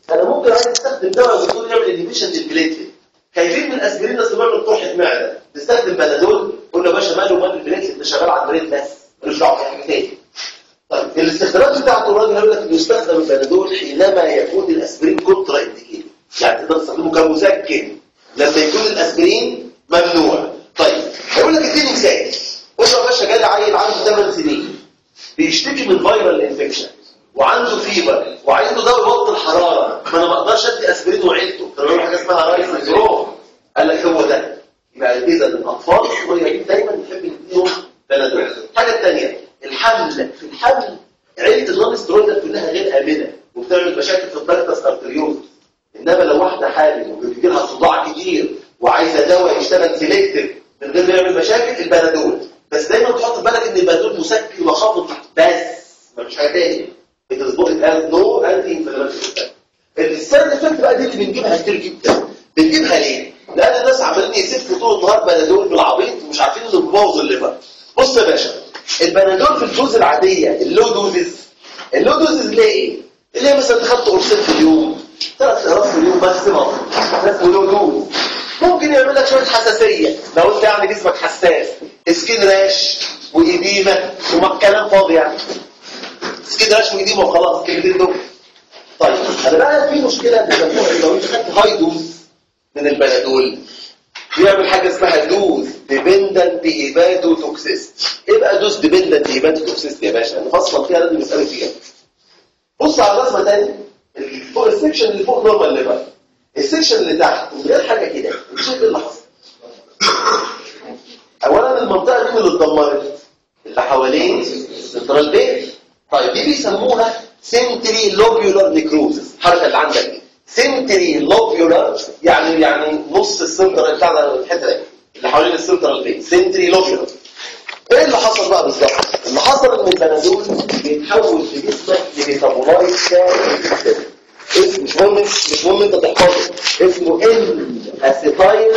انا ممكن عايز استخدم دواء الدكتور يعمل انهبيشن للبليتلت خايفين من الاسبرين اصل بيعمل قرحه معده نستخدم بنادول قلنا يا باشا ماله ومال البليتلت ده شغال على البريد بس ملوش دعوه بحاجه تاني طيب الاستخدامات بتاعته الراجل هيقول لك انه يستخدم البنادول حينما يكون الاسبرين كونترا انديكيتد يعني تقدر تستخدمه كمسكن لما يكون الاسبرين ممنوع طيب هيقول لك اديني مثال بص يا باشا جالي عيل عنده 8 سنين بيشتكي من فيرال انفكشن وعنده فيبر وعنده دواء يوطي الحراره فانا ما اقدرش ادي اسبرين وعيلته كانوا بيعملوا حاجه اسمها رايس سندروم قال لك هو ده يبقى اذا الاطفال الصغيرين دايما نحب نديهم بنادول الحاجه الثانيه الحمل في الحمل عيله النون سترويدال كلها غير امنه وبتعمل مشاكل في الدايتس ارتريوز انما لو واحده حامل وبيجي لها صداع كتير وعايزه دواء يشتغل سيلكتيف من غير ما يعمل مشاكل البنادول بس دايما تحط في بالك ان البنادول مسكن وخافض بس مفيش حاجه تاني بتظبط الان نو انتي انفلاماتوري السايد افكت بقى دي اللي بنجيبها كتير جدا بنجيبها ليه؟ لان الناس عمالين يسفوا طول النهار بنادول بالعبيط ومش عارفين انه بيبوظ الليفر بص يا باشا البنادول في الدوز العاديه اللو دوزز اللو دوزز ليه ايه؟ اللي هي مثلا تاخد قرصين في اليوم ثلاث اقراص في اليوم ماكسيموم ده اسمه لو دوز ممكن يعمل لك شويه حساسيه لو انت يعني جسمك حساس سكين راش وإديمة وما كلام فاضي يعني سكين راش وإديمة وخلاص الكلمتين دول طيب انا بقى في مشكله بسموها لو انت خدت هاي دوز من البنادول بيعمل حاجه اسمها دوز ديبندنت هيباتو توكسيست ايه بقى دوز ديبندنت هيباتو توكسيست يا باشا نفصل فيها لازم نسال فيها بص على الرسمه تاني فوق السكشن اللي فوق نورمال ليفل السكشن اللي تحت غير حاجه كده شوف ايه اللي حصل اولا المنطقه دي اللي اتدمرت اللي حوالين السنترال بين طيب دي بيسموها سنتري لوبيولار نيكروزس الحركه اللي عندك دي سنتري لوبيولار يعني يعني نص السنترال بتاعنا الحته دي اللي حوالين السنترال بين سنتري لوبيولار ايه اللي حصل بقى بالظبط اللي حصل ان البنادول بيتحول في جسمك لميتابولايت ثاني جدا اسم مش مهم مش مهم انت تحفظه اسمه ان اسيتايل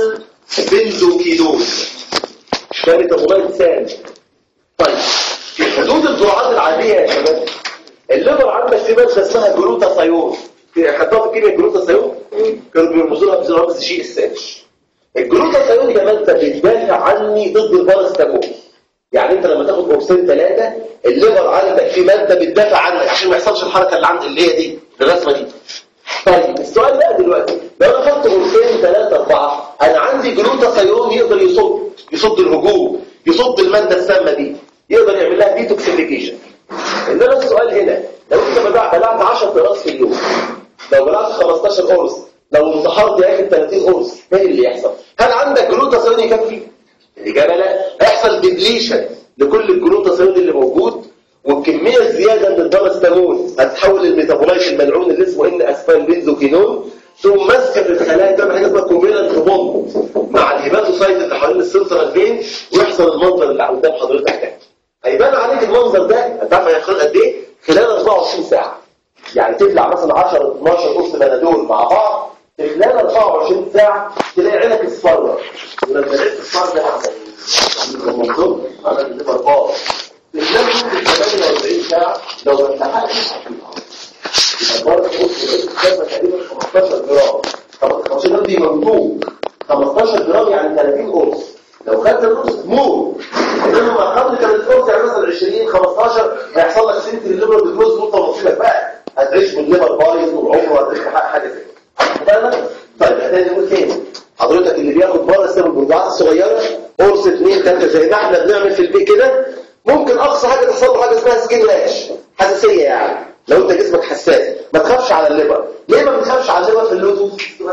بنزوكينوز ده ميتابولايت ثاني طيب في حدود الجرعات العاديه يا شباب الليفر عندك في ماده اسمها جلوتاثيون في خدتوها في الكيمياء جلوتاثيون كانوا بيرمزوا لها بزرار شيء السادس الجلوتاثيون هي ماده بتدافع عني ضد البارستامول يعني انت لما تاخد قرصين ثلاثه الليفر عندك في ماده بتدافع عنك عشان ما يحصلش الحركه اللي عند اللي هي دي الرسمه دي طيب السؤال بقى دلوقتي لو انا خدت قرصين ثلاثه اربعه انا عندي جلوتاثيون يقدر يصد يصد الهجوم يصد الماده السامه دي يقدر يعمل لها ديتوكسيفيكيشن انما السؤال هنا لو انت بلعت 10 قراص في اليوم لو بلعت 15 قرص لو انتحرت يا اخي 30 قرص ايه اللي يحصل هل عندك جلوتاثيون يكفي الاجابه لا هيحصل ديبليشن لكل الجلوتاثيون اللي موجود والكميه الزياده من الدارستامول هتتحول للميتابولايت الملعون اللي اسمه ان اسفال بنزوكينون ثم ماسكه في الخلايا تعمل حاجه اسمها كوميلانت بوند مع الهيباتوسايت اللي حوالين السنترال فين ويحصل المنظر اللي قدام حضرتك ده هيبان عليك المنظر ده هتعرف هيخلق قد ايه خلال 24 ساعه يعني تبلع مثلا 10 12 قرص بنادول مع بعض في خلال 24 ساعه تلاقي عينك اصفرت ولما لقيت اصفر ده عمل ايه؟ المنظور عمل الليفر باظ في خلال مده 48 ساعه لو ما التحقتش يبقى برضه قرص الكاسه تقريبا 15 جرام 15 جرام دي ممدوب 15 جرام يعني 30 قرص لو خدت القرص تموت انما لما خدت 30 قرص يعني مثلا 20 15 هيحصل لك سنتري ليفر ديكروز وانت نصيبك بقى هتعيش بالليفر بايظ والعمر وهتعيش بحق حاجه زي كده طيب احنا نقول تاني حضرتك اللي بياخد بره السبب الجرعات الصغيره قرص 2 3 زي ما احنا بنعمل في البيت كده ممكن اقصى حاجه تحصل له حاجه اسمها سكين راش حساسيه يعني لو انت جسمك حساس ما تخافش على الليفر ليه ما بتخافش على الليفر في اللودوز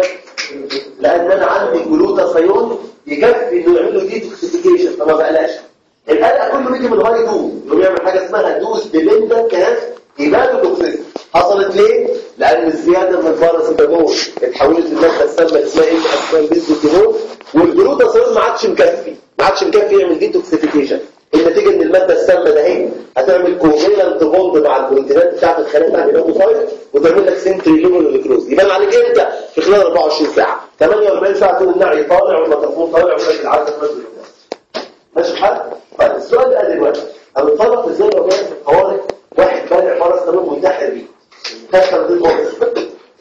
لان انا عندي جلوتاثيون يكفي انه يعمل له ديتوكسيفيكيشن فما بقلقش القلق كله بيجي من هاي دوز انه يعمل حاجه اسمها دوز ديبندنت كاس يبقى توكسيك حصلت ليه لان الزياده من الباراسيتامول اتحولت لماده السامه اسمها ايه اسمها البيزوكينول والجلوتاثيون ما عادش مكفي ما عادش مكفي يعمل ديتوكسيفيكيشن النتيجه ان الماده السامه ده اهي هتعمل كوفيلنت بوند مع البروتينات بتاعت الخلايا بتاعت الهيموسايت وتعمل لك سنتري ليفل يبان عليك امتى في خلال 24 ساعه 48 ساعه تكون النعي طالع والمطفون طالع وماشي العدد ماشي الحال طيب السؤال بقى دلوقتي هنتصرف ازاي لو جاي في الطوارئ واحد بالع فرس تمام منتحر بيه كسر دي الغرز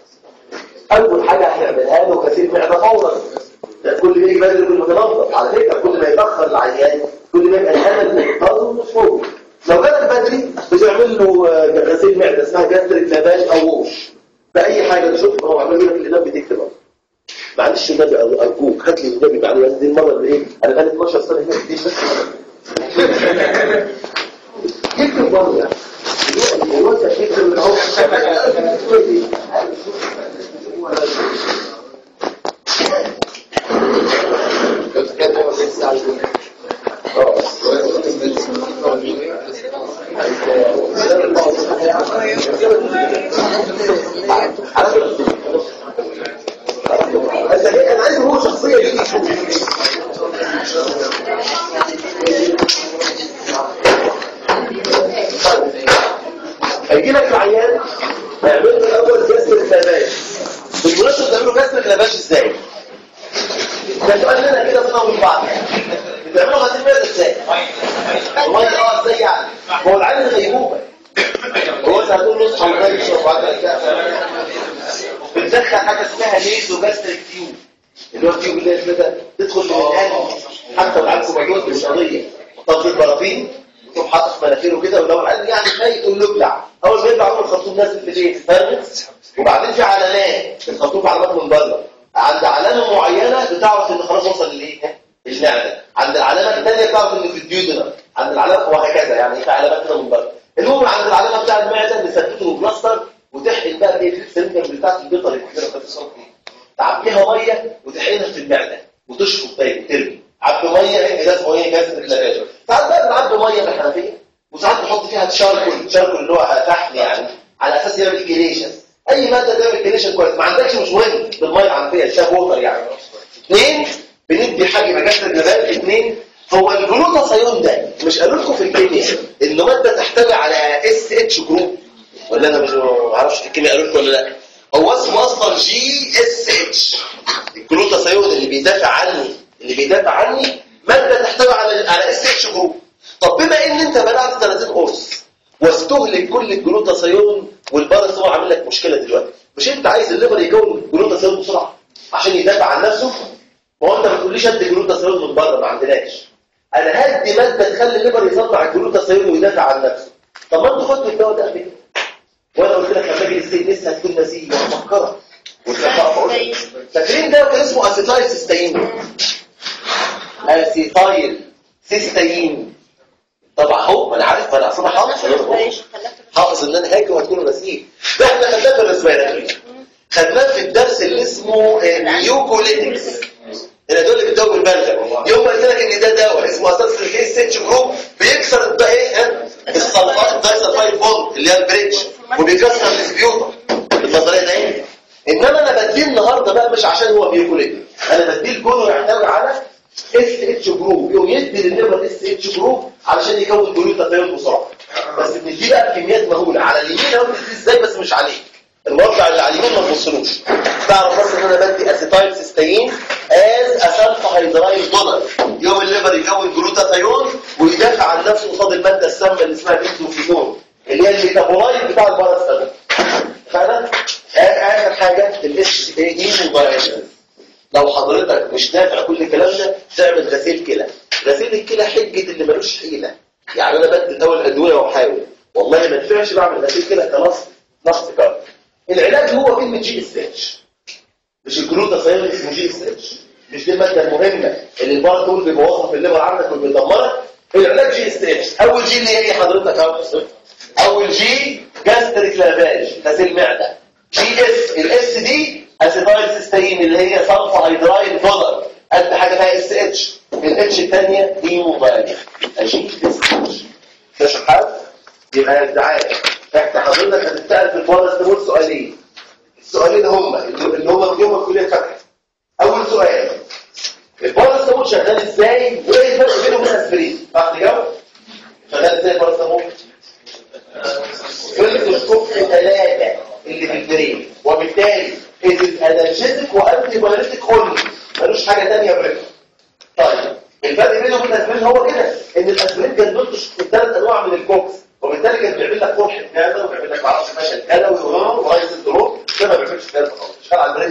اول حاجه هنعملها له غسيل معده فورا ده كل ما يجي بدري كل ما تنظف على فكره كل ما يتاخر العيان كل ما يبقى الامل انقاذه مش فوق لو جالك بدري بتعمل له آه، غسيل معده اسمها جاستريك لافاج او ووش باي حاجه تشوفها هو عمال يقول لك اللي ده بتكتب أهو. معلش النبي ارجوك هات لي النبي بعد ما دي المره اللي ايه انا بقالي 12 سنه هنا دي بس يكتب برضه يعني الوقت يكتب من اهو بس انا عايز هو شخصيه دي يشوف هيجي لك العيان هيعمل له الاول جسر النباش بالمناسبه بتعملوا جسر النباش ازاي؟ ده سؤال لنا كده بينا وبين بعض بتعملوا غسيل معده ازاي؟ والله اه ازاي يعني؟ هو العيان غيبوبه هو انت هتقول له اصحى وغير يشرب وعدل بندخل حاجه اسمها ليزو جاستريك تيوب اللي هو التيوب اللي هي كده تدخل من القلب حتى لو عندكم مجهود مش قضيه طب البرافين وتقوم حاطط في مناخيره كده ولو العيان يعني خايف يقوم له ابلع اول ما يبلع اول خرطوم نازل في الايه فارغ وبعدين في علامات الخرطوم في علامات من بره عند علامه معينه بتعرف ان خلاص وصل للايه المعده عند العلامه الثانيه بتعرف ان في الديودنا عند العلامه وهكذا يعني في علامات كده من بره المهم عند العلامه بتاع المعده نثبته بلاستر وتحقن بقى ايه في السلندر بتاعت البيضه اللي كده في الصوت تعبيها ميه وتحقنها في المعده وتشفط تاني وترمي عبي ميه ايه ده اسمه ايه جاز الثلاجه ساعات بقى بنعبي ميه من الحنفيه وساعات نحط فيها تشاركل تشاركل اللي هو فحم يعني على اساس يعمل كليشن اي ماده تعمل كليشن كويس ما عندكش مش مهم بالميه الحنفيه الشاب ووتر يعني اثنين بندي حاجه مجاز النبات اثنين هو الجلوتاثيون ده مش قالوا لكم في الكيمياء انه ماده تحتوي على اس اتش جروب ولا انا مش ما اعرفش في الكيمياء قالوا لكم ولا لا هو اسمه اصلا جي اس اتش الجلوتاثيون اللي بيدافع عني اللي بيدافع عني ماده تحتوي على على اس اتش جروب طب بما ان انت بلعت 30 قرص واستهلك كل الجلوتاثيون والباراسول عامل لك مشكله دلوقتي مش انت عايز الليفر يكون الجلوتاثيون بسرعه عشان يدافع عن نفسه ما هو انت ما تقوليش ادي جلوتاثيون من بره ما عندناش انا هدي ماده تخلي الليفر يصنع الجلوتاثيون ويدافع عن نفسه طب ما انتوا خدتوا الدواء ده قبل كده وانا قلت لك لما اجي السي لسه هتكون نسيه ومفكره فاكرين ده كان اسمه اسيتايل سيستين اسيتايل سيستين طبعا هو ما انا عارف ما انا اصلا حافظ حافظ ان انا هاجي وهتكونوا ناسيه ده احنا خدناه في الرسميات خدناه في الدرس اللي اسمه ميوكوليتكس انا دول اللي بيدوا بالبلغم يوم ما قلت لك ان ده دواء اسمه اساس الكي ستيتش جروب بيكسر بقى ايه الصلفات الدايسلفايد بوند اللي هي البريدج وبيكسر السبيوتر النظريه ده ايه انما انا بديه النهارده بقى مش عشان هو بيوكوليتك انا بديه الكونه يحتوي على اس اتش جروب يقوم يدي للليفر اس اتش جروب علشان يكون جلوتاثيون بسرعه بس بنديه بقى بكميات مهوله على اليمين اهو بتديه ازاي بس مش عليك الوضع اللي على اليمين ما تبصلوش تعرف بس ان انا بدي اسيتايل سيستين از اسلفا هيدرايل دولار يوم الليفر يكون جلوتاثيون ويدافع عن نفسه قصاد الماده السامه اللي اسمها بيزوفينون اللي هي الميتابولايت بتاع الباراسيتامول فعلا اخر حاجه الاس اي موبايل لو حضرتك مش نافع كل الكلام ده تعمل غسيل كلى غسيل الكلى حجه اللي ملوش حيله يعني انا بدي دواء الادويه واحاول والله ما ينفعش بعمل غسيل كلى كنص نص كارد العلاج هو كلمه جي اس اتش مش الجلوتاثيون اسمه جي اس اتش مش دي الماده المهمه اللي البار دول بيبوظها في الليفر عندك وبيدمرك العلاج جي اس اتش اول جي اللي هي حضرتك اهو اول جي جاستريك لافاج غسيل معده جي اس الاس دي اسيتايل سيستين اللي هي صلفا هيدرايل بودر قد حاجه فيها اس اتش الاتش الثانيه هيموبايل اجي اس اتش ده شحات يبقى يا جدعان تحت حضرتك هتتسال في البارستامول سؤالين السؤالين هم اللي هم يوم الكليه فتحت اول سؤال البارستامول شغال ازاي وايه الفرق بينه وبين الاسبرين تعرف تجاوب شغال ازاي البارستامول فلتوسكوب ثلاثه اللي في البرين وبالتالي إذن أنالجيزك وأنتي بايريتك أونلي ملوش حاجة تانية بريك طيب الفرق بينه وبين الأسبرين هو كده إن الأسبرين كان له ثلاث أنواع من الكوكس وبالتالي كان بيعمل لك قرح كذا وبيعمل لك معرفش فشل كذا وغير الدروب ده ما بيعملش كده خالص شغال على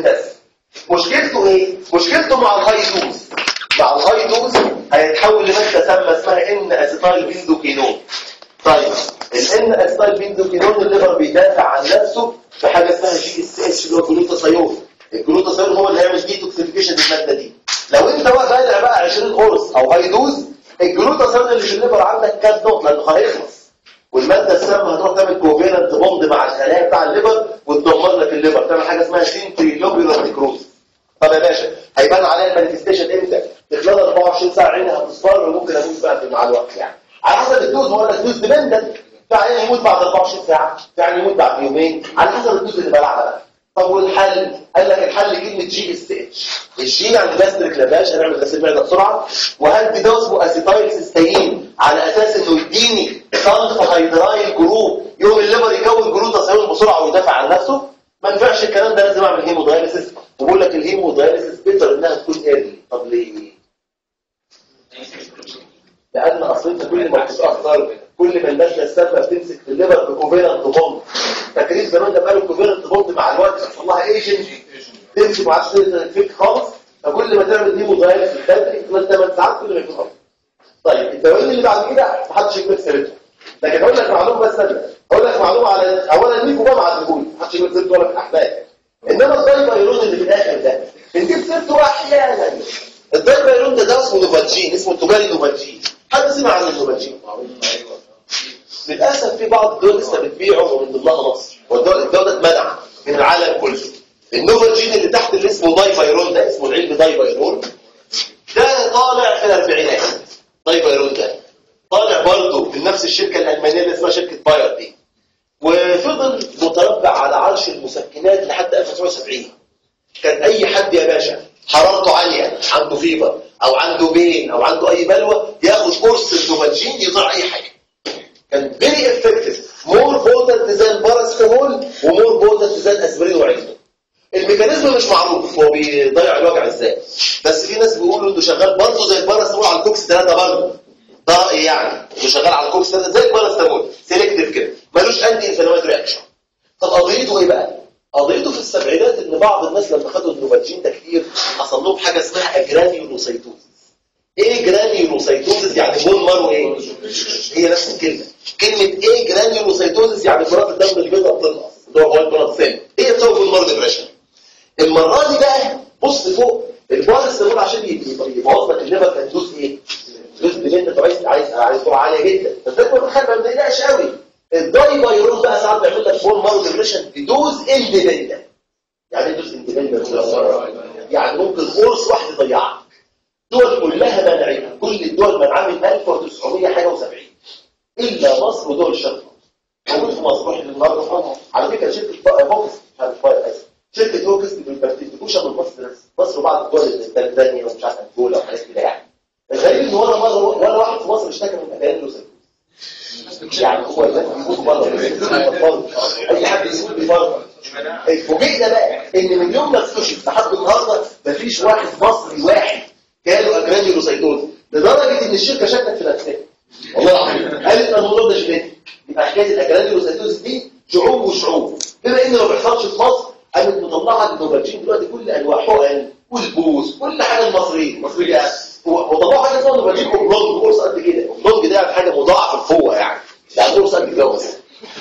قلنا الستايل بينزوكينون الليفر بيدافع عن نفسه في حاجه اسمها جي اس اتش اللي هو جلوتاثيون الجلوتاثيون هو اللي هيعمل ديتوكسيفيكيشن للماده دي لو انت بقى بادع بقى 20 قرص او هيدوز الجلوتاثيون اللي في الليفر عندك كام نقطه لانه هيخلص والماده السامه هتروح تعمل كوفيرنت بوند مع الخلايا بتاع الليفر وتدمر لك الليفر تعمل حاجه اسمها سينتري لوبيولار نيكروز طب يا باشا هيبان عليها المانيفستيشن امتى في خلال 24 ساعه عيني هتصفر وممكن اموت بقى مع الوقت يعني على حسب الدوز هو لك دوز ديبندنت يعني يموت بعد 24 ساعه يعني يموت بعد يومين على حسب الدوز اللي بلعها بقى طب والحل قال لك الحل كلمه جي اس اتش الجي يعني جاستريك لافاج هنعمل غسيل معده بسرعه وهل ده اسمه اسيتايل سيستين على اساس انه يديني صنف هيدرايل جروب يوم الليفر يكون جلوتاثيون بسرعه ويدافع عن نفسه ما ينفعش الكلام ده لازم اعمل هيمودايليسيس وبقول لك الهيمودايليسيس بيتر انها تكون ايرلي طب ليه لان اصل انت كل ما بتتاخر كل ما الماده السامه بتمسك في الليفر بكوفيرنت بوند تكريس زمان ده بقاله كوفيرنت بوند مع الوقت يحصل لها ايجنت تمشي مع الفيك خالص فكل ما تعمل هيمودايليسيس بدري خلال 8 ساعات كل ما يكون افضل طيب الدوايين اللي بعد كده محدش يكتب سيرته لكن اقول لك معلومه بس اقول لك معلومه على اولا ميكو بقى مع الدهون محدش يكتب سيرته ولا في الاحباب انما الدايبايرون اللي في الاخر ده بنجيب سيرته احيانا الدايبايرون ده ده اسمه نوفالجين اسمه التجاري نوفالجين حد سمع عن النوفالجين للاسف في بعض الدول لسه بتبيعه ومن ضمنها مصر والدول الدول ده اتمنع من العالم كله النوفالجين اللي تحت اللي اسمه دايبايرون ده اسمه العلم دايبايرون ده طالع في الاربعينات دايبايرون ده طالع برضه من نفس الشركه الالمانيه اللي اسمها شركه باير دي وفضل متربع على عرش المسكنات لحد 1970 كان اي حد يا باشا حرارته عاليه عنده فيبر او عنده بين او عنده اي بلوى ياخد قرص النوفالجين يطلع اي حاجه كان فيري افكتيف مور بوتنت زان باراستامول ومور بوتنت زان اسبرين وعيلته الميكانيزم مش معروف هو بيضيع الوجع ازاي بس في ناس بيقولوا انه شغال برضه زي الباراستامول على الكوكس 3 برضه ده رايي يعني انه شغال على الكوكس 3 زي الباراستامول سيلكتيف كده ملوش انتي انفلاماتوري رياكشن طب قضيته ايه بقى قضيته في السبعينات ان بعض الناس لما خدوا النوفالجين ده كتير حصل لهم حاجه اسمها اجرانيولوسيتوزيس ايه جرانيولوسيتوزيس يعني بون مارو ايه هي نفس الكلمه كلمه ايه جرانيولوسيتوزيس يعني كرات الدم البيضاء بتنقص اللي هو وايت بلاد سيل ايه بسبب بون مارو ديبريشن المره دي بقى بص فوق البارستامول عشان يبوظ لك الليفر كان دوز ايه دوز ديبندنت عايز عايز عايز سرعه عاليه جدا فالدكتور بتخاف ما بنقلقش قوي الدايبايرون بقى ساعات بيعمل لك بون مارو ديبريشن بدوز اندبندنت يعني ايه دوز اندبندنت يعني ممكن قرص واحد يضيعك دول كلها منعيه كل الدول منعاه من 1900 حاجه و70 الا مصر ودول الشرق موجود في مصر روح النهارده على فكره شركه فوكس مش عارف اسف شركه فوكس ما بتفتكوش من مصر بس مصر وبعض الدول التنزانيا ومش عارف انجولا وحاجات كده يعني الغريب ان ولا مره ولا واحد في مصر اشتكى من اجانب يعني هو الناس بيموتوا بره اي حد يموت بيفرق فوجئنا بقى ان من يوم ما اكتشف لحد النهارده مفيش واحد مصري واحد جاله اجرانيولوسيتوز لدرجه ان الشركه شكت في نفسها والله العظيم قالت ان الموضوع ده جينيتي يبقى حكايه الاجرانيولوسيتوز دي شعوب وشعوب بما انه ما بيحصلش في مصر قامت مطلعه النوفالجين دلوقتي كل انواع حقن والبوس كل حاجه المصريين المصريين وطلعوا حاجه اسمها نوفالجين اوبلونج قرص قد كده اوبلونج ده يعني حاجه مضاعفه لفوق يعني يعني قرص قد كده بس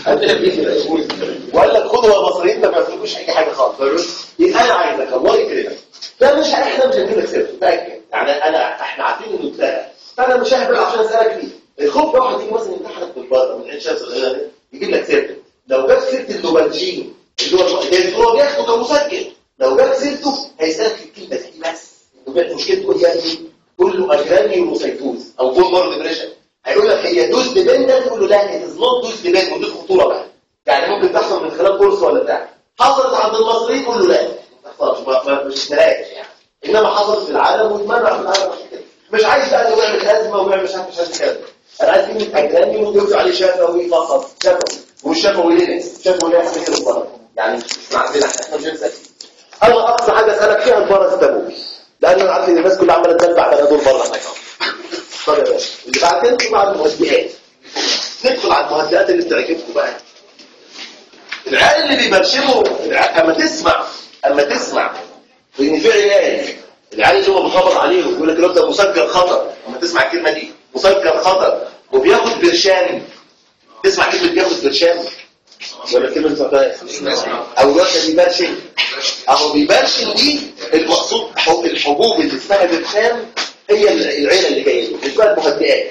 وقال لك خدوا يا مصريين ما بيعملوش اي حاجه خالص يبقى انا عايزك الله يكرمك ده مش احنا مش هنجيب لك سيرته متاكد يعني انا احنا عارفين انه اتلغى فانا مش ههبل عشان اسالك ليه الخوف ده واحد يجي مثلا يمتحنك من بره من عين شمس الغيره يجيب لك سيرته لو جاب سيره النوبالجين اللي هو اللي هو بياخده كمسجل لو جاب سيرته هيسالك في الكلمه دي بس وجات مشكلته ايه يعني قول له اجرانيولوسيتوز او بون مارو ديبريشن هيقول لك هي دوز ديبندنت تقول له لا ات از نوت دوز ديبندنت ودي خطوره بقى يعني ممكن تحصل من خلال كورس ولا بتاع حصلت عند المصريين قول له لا ما مش تلاقيش يعني انما حصلت في العالم واتمنع في العالم عشان كده مش عايز بقى انه يعمل ازمه ويعمل مش عارف مش عارف كده انا عايز كلمه اجراني ويوزع عليه شفوي فقط شفوي والشفوي ليه شفوي ليه حاجه كده بره يعني مش عندنا احنا مش هنسال انا اقصى حاجه اسالك فيها الباراسيتامول لان انا عارف ان الناس كلها عماله تدفع على دول بره هناك طب يا باشا اللي بعد كده ندخل على المهدئات ندخل على المهدئات اللي بتعجبكم بقى العيال اللي بيبرشموا اما تسمع اما تسمع ان في عيال العيال اللي هو بيخبط عليهم يقول لك الواد ده مسجل خطر اما تسمع الكلمه دي مسجل خطر وبياخد برشام تسمع كلمه بياخد برشام ولا كلمه ما سمعتهاش او الواد ده بيبرشم اهو بيبرشم دي المقصود حب- الحبوب اللي اسمها برشام هي العيله اللي جايه له اسمها المهدئات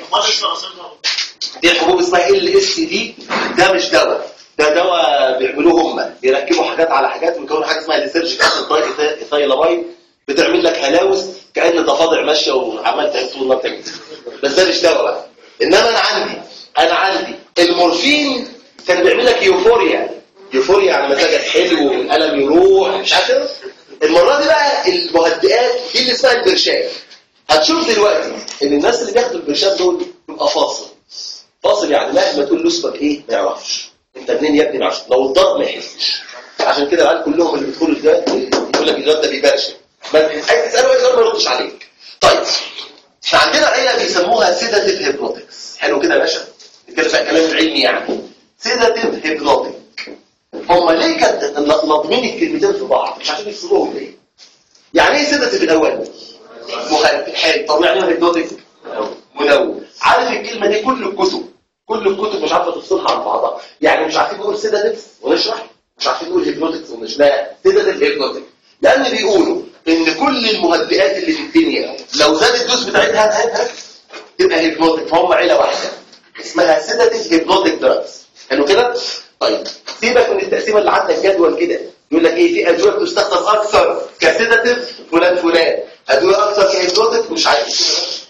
دي الحبوب اسمها ال اس دي ده مش دواء ده دواء بيعملوه هم بيركبوا حاجات على حاجات ويكونوا حاجه اسمها ليسيرج ايثايلامايد بتعمل لك هلاوس كأن ضفادع ماشيه وعمال تعمل طول النهار تعمل بس ده مش دواء بقى انما انا عندي انا عندي المورفين كان بيعمل لك يوفوريا يوفوريا يعني مزاجك حلو والالم يروح مش عارف كده المره دي بقى المهدئات دي اللي اسمها البرشام هتشوف دلوقتي ان الناس اللي بياخدوا البرشام دول بيبقى فاصل فاصل يعني مهما تقول له اسمك ايه ما يعرفش انت منين يا ابني ما يعرفش لو الضرب ما يحسش عشان كده العيال كلهم اللي بيدخلوا الجهاز يقول لك الواد ده بيبرشم ما عايز تساله ايه ما يردش عليك طيب احنا عندنا عيله بيسموها سيداتيف هيبنوتكس حلو كده يا باشا نتكلم بقى كلام علمي يعني سيداتيف هيبنوتك هم ليه كانت ناظمين الكلمتين في بعض مش عارفين يفصلوهم ليه يعني ايه سيداتيف الاول مخدر حلو طب يعني ايه هيبنوتك منوم عارف الكلمه دي كل الكتب كل الكتب مش عارفه تفصلها عن بعضها يعني مش عارفين نقول سيداتيف ونشرح مش عارفين نقول هيبنوتكس ونشرح لا سيداتيف هيبنوتك لان بيقولوا ان كل المهدئات اللي في الدنيا لو زاد الدوز بتاعتها تبقى هيبنوتك فهم عيله واحده اسمها سيداتيف هيبنوتك دراجز حلو كده طيب سيبك من التقسيمه اللي عندك جدول كده يقول لك ايه في ادويه بتستخدم اكثر كسيداتيف فلان فلان ادويه اكثر كهيبنوتك مش عارف كده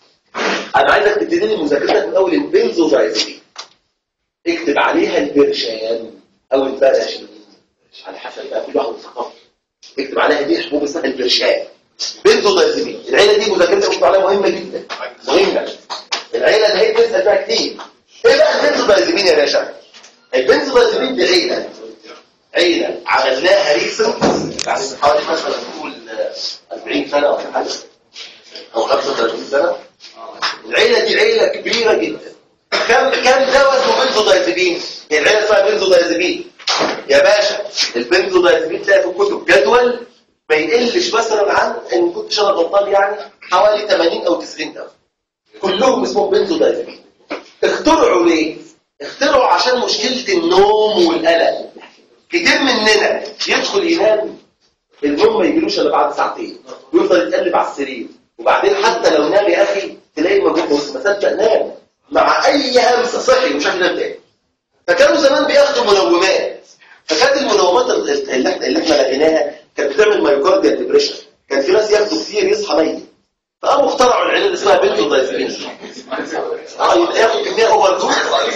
انا عايزك تبتدي لي مذاكرتك من اول البنزودايزيبين اكتب عليها البرشام او البراشين على حسب بقى كل واحد وثقافته اكتب عليها دي حبوب اسمها البرشام بنزودايزيبين العيله دي مذاكرتها مكتوب عليها مهمه جدا مهمه العيله اللي هي بتسال فيها كتير ايه بقى البنزودايزيبين يا باشا البنزودايزيبين دي عيله عيله عملناها ريسنت يعني من حوالي مثلا نقول آه، 40 سنه ولا حاجه او 35 سنه العيله دي عيله كبيره جدا كم كم دواء اسمه بنزودايزيبين هي العيله اسمها بنزودايزيبين يا باشا البنزودايزيبين تلاقي في الكتب جدول ما يقلش مثلا عن ان كنتش انا غلطان يعني حوالي 80 او 90 دواء كلهم اسمهم بنزودايزيبين اخترعوا ليه اخترعوا عشان مشكله النوم والقلق كتير مننا يدخل ينام النوم ما يجيلوش الا بعد ساعتين ويفضل يتقلب على السرير وبعدين حتى لو نام يا اخي تلاقيه موجود بص ما صدق نام مع اي همسه صحي ومش عارف ينام تاني فكانوا زمان بياخدوا منومات فكانت المنومات اللي احنا اللي احنا لقيناها كانت بتعمل مايوكارديال ديبريشن كان في ناس ياخدوا كتير يصحى ميت فقاموا اخترعوا العلاج اللي اسمها بنزودايزيبين اه يبقى ياخد كميه اوفر دوز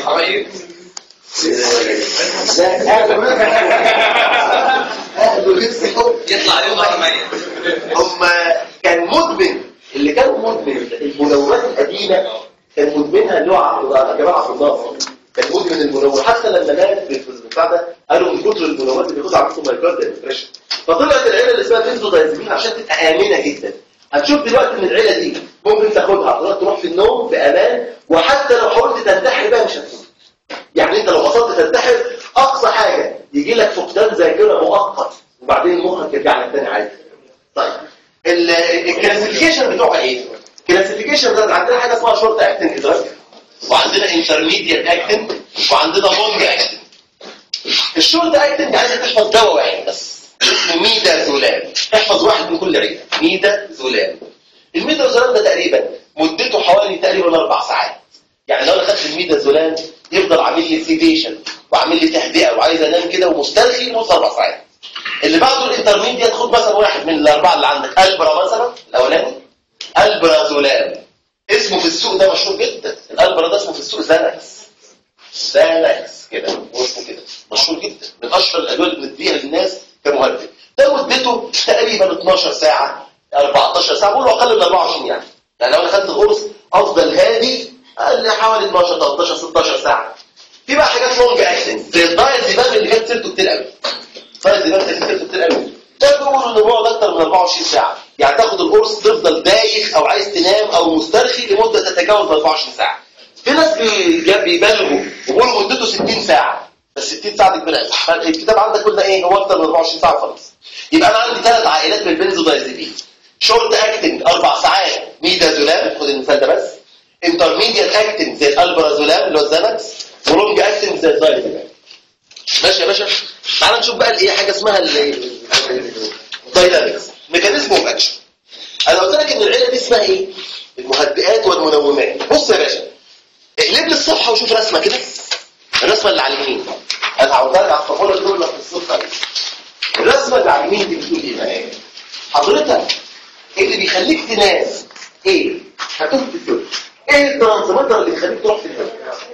اهله لسه يطلع يوم واحد ميت هم كان مدمن اللي كان مدمن المنومات القديمه كان مدمنها اللي هو عبد جماعه عبد الناصر كان مدمن المنومات حتى لما مات في البتاع ده قالوا من كتر المنومات اللي بياخدها عملته مايكارديال ديبريشن فطلعت العيله اللي اسمها بنزودايزيبين عشان تبقى امنه جدا هتشوف دلوقتي ان العيله دي ممكن تاخدها تروح تروح في النوم بامان وحتى لو حاولت تنتحر بقى مش هتموت يعني انت لو وصلت تنتحر اقصى حاجه يجي لك فقدان ذاكره مؤقت وبعدين مخك يرجع لك تاني عادي طيب ال- الكلاسيفيكيشن بتوعها ايه الكلاسيفيكيشن ده عندنا حاجه اسمها شورت اكتنج دراج وعندنا انترميديت اكتنج وعندنا لونج اكتنج الشورت اكتنج عايزك تحفظ دواء واحد بس اسمه ميدازولام احفظ واحد من كل عيله ميدازولام الميدازولام ده تقريبا مدته حوالي تقريبا اربع ساعات يعني لو انا خدت الميدازولام يفضل عامل لي سيديشن وعامل لي تهدئه وعايز انام كده ومسترخي لمده اربع ساعات اللي بعده الانترميديت خد مثلا واحد من الاربعه اللي عندك البرا مثلا الاولاني البرازولام اسمه في السوق ده مشهور جدا الالبرا ده اسمه في السوق زانكس زانكس كده هو اسمه كده مشهور جدا من اشهر الادويه اللي بنديها للناس كمهدئ ده مدته تقريبا 12 ساعه 14 ساعه بقول اقل من 24 يعني يعني لو انا خدت قرص افضل هادي اقل حوالي 12 13 16 ساعه في بقى حاجات لونج اكشن زي الدايزيبام اللي كانت سيرته كتير قوي الدايزيبام كانت سيرته كتير قوي ده بيقولوا انه بيقعد اكتر من 24 ساعه يعني تاخد القرص تفضل دايخ او عايز تنام او مسترخي لمده تتجاوز 24 ساعه في ناس بي- بيبالغوا وبيقولوا مدته 60 ساعه بس 60 ساعه دي كبيره الكتاب عندك قلنا ايه هو اكتر من 24 ساعه خلاص يبقى انا عندي ثلاث عائلات من البنزودايزيبين شورت اكتنج اربع ساعات ميدازولام خد المثال ده بس انترميديت اكتنج زي الالبرازولام اللي هو الزانكس ولونج اكتنج زي الدايركت ماشي يا باشا تعال نشوف بقى الايه حاجه اسمها الداينامكس ميكانيزم اوف اكشن انا قلت لك ان العيله دي اسمها ايه المهدئات والمنومات بص يا باشا اقلب لي الصفحه وشوف رسمه كده الرسمه اللي على اليمين انا هقولها لك على الصفحه دول في الصفحه دي الرسمه اللي على اليمين دي بتقول ايه بقى حضرتك إيه اللي بيخليك تنام ايه هتروح تفكر ايه الترانسميتر اللي بيخليك تروح تفكر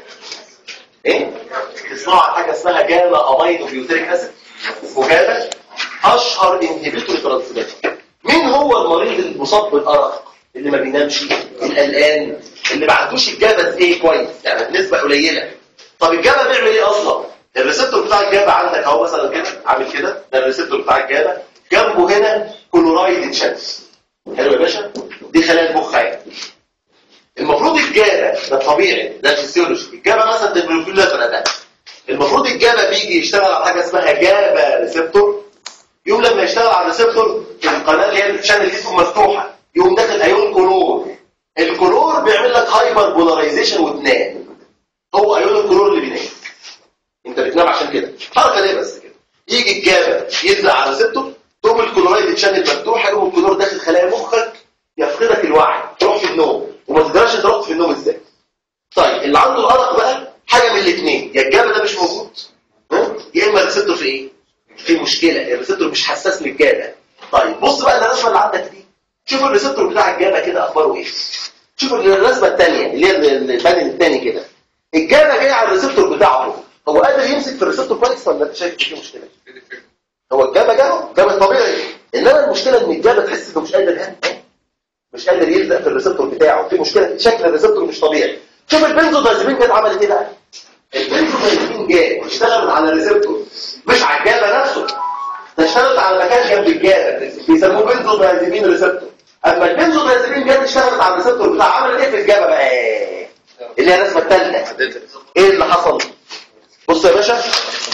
ايه تسمعوا عن حاجه اسمها جاما امينو بيوتريك اسيد وجاما اشهر انهبيتور ترانسميتر مين هو المريض المصاب بالارق اللي ما بينامش القلقان اللي ما عندوش الجابا ايه كويس يعني بنسبه قليله طب الجابا بيعمل ايه اصلا الريسبتور بتاع الجابا عندك اهو مثلا كده عامل كده ده الريسبتور بتاع الجابا جنبه هنا كلورايد تشانس حلو يا باشا دي خلايا المخ اهي المفروض الجابا ده الطبيعي ده الفسيولوجي الجابا مثلا ده البروفيلاتر ده المفروض الجابا بيجي يشتغل على حاجه اسمها جابا ريسبتور يوم لما يشتغل على الريسبتور القناه اللي هي الشانل دي تكون مفتوحه يقوم داخل ايون كلور الكلور بيعمل لك هايبر بولاريزيشن وتنام هو ايون الكلور اللي بينام انت بتنام عشان كده حركه ليه بس كده يجي الجابا يطلع على الريسبتور تقوم الكلورايد تشانل مفتوحه يقوم الكلور داخل خلايا مخك يفقدك الوعي تروح في النوم وما تقدرش تروح في النوم ازاي طيب اللي عنده الارق بقى حاجه من الاثنين يا الجابا ده مش موجود ها؟ يا اما الريسبتور في ايه في مشكله الريسبتور مش حساس للجابا طيب بص بقى الرسمه اللي عندك دي شوف الريسبتور بتاع الجابا كده اخباره ايه شوف الرسمه الثانيه اللي هي البانل الثاني كده الجابا جاي على الريسبتور بتاعه هو قادر يمسك في الريسبتور كويس ولا انت شايف في مشكله هو الجابا جاله جابا طبيعي انما المشكله ان الجابا تحس انه مش قادر ها مش قادر يلزق في الريسبتور بتاعه في مشكله شكل الريسبتور مش طبيعي شوف البنزودازيبين كانت عملت ايه بقى البنزودازيبين جاء اشتغلت على الريسبتور مش على الجابا نفسه ده اشتغلت على مكان جنب الجابا بيسموه بنزودازيبين ريسبتور اما البنزودازيبين جت اشتغلت على الريسبتور بتاع عملت ايه في الجابا بقى اللي هي الرسمه الثالثه ايه اللي حصل بص يا باشا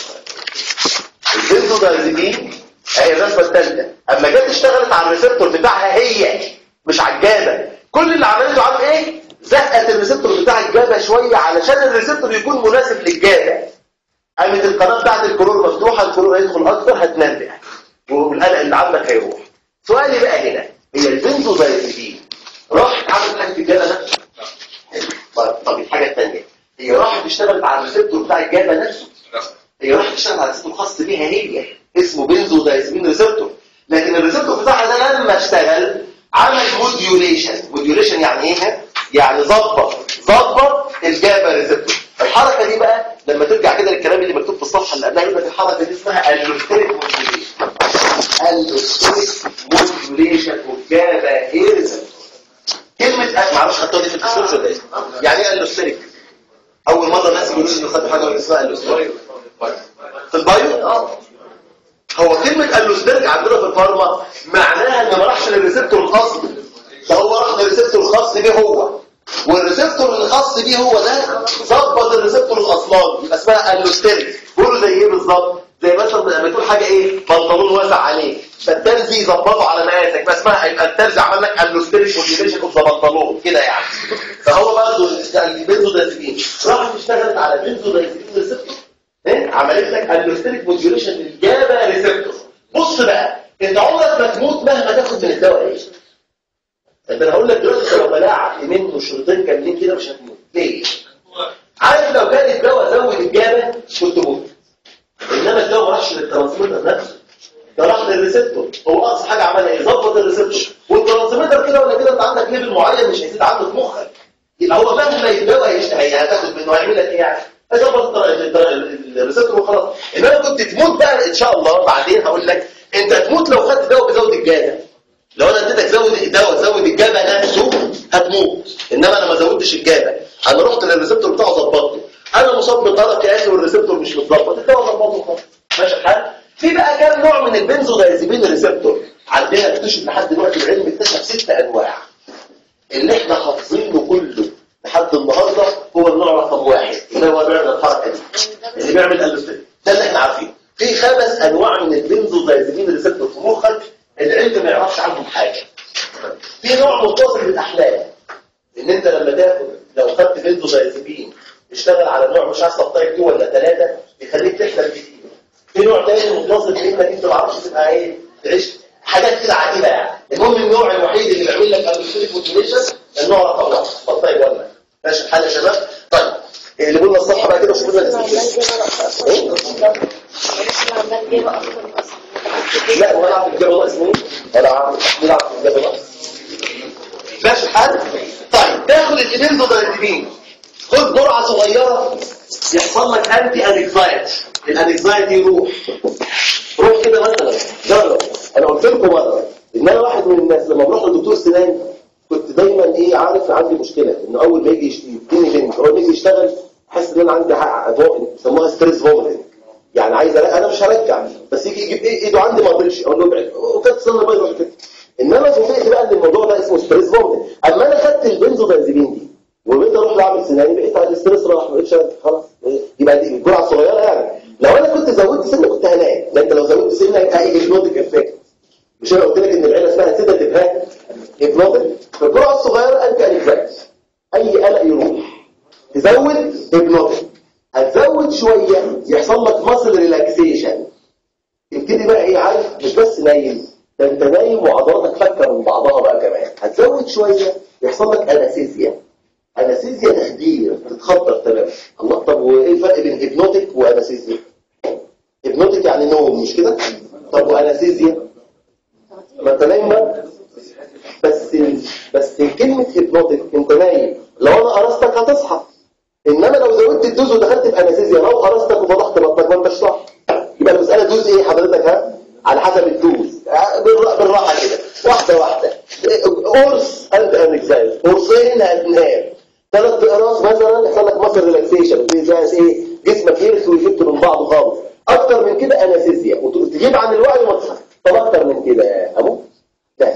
البنزودازيبين اهي الرسمه الثالثه اما جت اشتغلت على الريسبتور بتاعها هي مش على الجابا كل اللي عملته عارف ايه زقت الريسبتور بتاع الجابا شويه علشان الريسبتور يكون مناسب للجابا قامت القناه بتاعت الكلور مفتوحه الكلور هيدخل اكتر هتنبه والقلق اللي عندك هيروح سؤالي بقى هنا هي البنزودازيبين راحت عملت حاجه في الجابا ده طيب طب الحاجه الثانيه هي راحت اشتغلت على الريسبتور بتاع الجابا نفسه هي راحت تشتغل على ريسبتور خاص بيها هي اسمه بنزودازيبين ريسبتور لكن الريسبتور بتاعها ده لما اشتغل عمل موديوليشن موديوليشن يعني ايه يعني ظبط ظبط الجابا ريسبتور الحركه دي بقى لما ترجع كده للكلام اللي مكتوب في الصفحه اللي قبلها يقول لك الحركه دي اسمها الوستريك موديوليشن الوستريك موديوليشن والجابا ريسبتور كلمه أه ما اعرفش خدتوها دي في الديسكربشن ده يعني ايه الوستريك اول مره الناس يقولوا لي خدوا حاجه اسمها الوستريك في البايو اه هو كلمة اللوستريك عندنا في الفارما معناها ان ما راحش للريسبتور الخاص ده هو راح للريسبتور الخاص بيه هو والريسبتور الخاص بيه هو ده ظبط الريسبتور الاصلاني يبقى اسمها اللوستريك بيقولوا زي ايه بالظبط زي مثلا لما تقول حاجه ايه بنطلون واسع عليك فالترزي يظبطه على مقاسك يبقى اسمها يبقى الترزي عمل لك اللوستريك موديليشن اوف ذا بنطلون كده يعني فهو برضه البنزودازيبين راحت اشتغلت على بنزودازيبين ريسبتور ايه عملت لك اللوستريك موديوليشن للجابا ريسبتور بص بقى انت عمرك ما تموت مهما تاخد من الدواء ايه انت انا هقول لك دلوقتي لو بلاعك منه شريطين كاملين كده مش هتموت ليه عارف لو كان الدواء زود الجابا كنت موت انما الدواء ما راحش للترانسميتر نفسه ده راح للريسبتور هو اقصى حاجه عملها ايه ظبط الريسبتور والترانسميتر كده ولا كده انت عندك ليفل معين مش هيزيد عنده في مخك يبقى هو مهما الدواء يشتهي هتاخد منه هيعمل لك ايه يعني هيظبط الريسبتور وخلاص انما كنت تموت بقى ان شاء الله بعدين هقول لك انت تموت لو خدت دواء بزود الجابا لو انا اديتك زود الدواء زود الجابا نفسه هتموت انما انا ما زودتش الجابا انا رحت للريسبتور بتاعه ظبطته انا مصاب بطرق يا اخي والريسبتور مش متظبط الدواء ظبطه خلاص ماشي الحال في بقى كام نوع من البنزودايزيبين ريسبتور عندنا اكتشف لحد دلوقتي العلم اكتشف ست انواع اللي احنا حافظينه كله لحد النهارده هو النوع رقم واحد اللي هو بيعمل الحركه دي اللي بيعمل الستين ده اللي احنا عارفينه في خمس انواع من البنزودايزيبين ريسبتور في مخك العلم ما يعرفش عنهم حاجه في نوع متصل بالاحلام ان انت لما تاخد لو خدت بنزودايزيبين اشتغل على نوع مش عارف تايب 2 ولا 3 بيخليك تحلم كتير في نوع تاني متنظم انك انت ما تعرفش تبقى ايه تعيش حاجات كده عجيبه يعني المهم النوع الوحيد اللي بيعمل لك الكتريك موتيفيشن النوع رقم واحد الطيب ولا ماشي الحال يا شباب طيب اللي قلنا الصفحه بقى كده شوفوا لنا لا ولا عارف الجبل اسمه ايه ولا عارف نلعب في الجبل ماشي الحال طيب تاخد الانزودايتين خد جرعه صغيره يحصل لك انتي انكزايتي الانكزايتي يروح روح كده مثلا جرب انا قلت لكم مره ان انا واحد من الناس لما بروح للدكتور سنان كنت دايما ايه عارف عندي مشكله ان اول ما يجي يديني بنت اول ما يجي يشتغل احس ان انا عندي حق بيسموها ستريس فوميتنج يعني عايز أرجع انا مش هرجع بس يجي يجيب ايه ايده عندي ما اقدرش اقول له ابعد وكانت سنه بيضه كده انما فوجئت بقى ان الموضوع ده اسمه ستريس فوميتنج اما انا خدت البنزودازيبين دي وبقيت اروح اعمل سناني بقيت على الاستريس راح ما بقتش خلاص يبقى دي الجرعه الصغيره يعني لو انا كنت زودت سنه كنت هنام ده انت لو زودت سنه يبقى ايه هيبنوتيك افكت مش انا قلت لك ان العيله اسمها سيدا تبهات هيبنوتيك فالجرعه الصغيره انت انكزايتي اي قلق يروح تزود هيبنوتيك هتزود شويه يحصل لك ماسل ريلاكسيشن تبتدي بقى ايه عارف مش بس نايم ده انت نايم وعضلاتك فكه من بعضها بقى كمان هتزود شويه يحصل لك انستيزيا انستيزيا تخدير تتخدر تمام الله طب وايه الفرق بين هيبنوتيك وانستيزيا هيبنوتيك يعني نوم مش كده طب وانستيزيا ما انت نايم بقى. بس بس كلمه هيبنوتيك انت نايم لو انا قرصتك هتصحى انما لو زودت الدوز ودخلت في انستيزيا لو قرصتك وفضحت بطنك ما انتش صح يبقى المساله دوز ايه حضرتك ها على حسب الدوز بالرا- بالراحه كده واحده واحده قرص انت انكزايز قرصين هتنام ثلاث اقراص مثلا يحصل لك مصر ريلاكسيشن زي ايه جسمك يرخي ويفك من بعضه خالص اكتر من كده انستيزيا وتجيب عن الوعي وما تصحى طب اكتر من كده يا ابو ده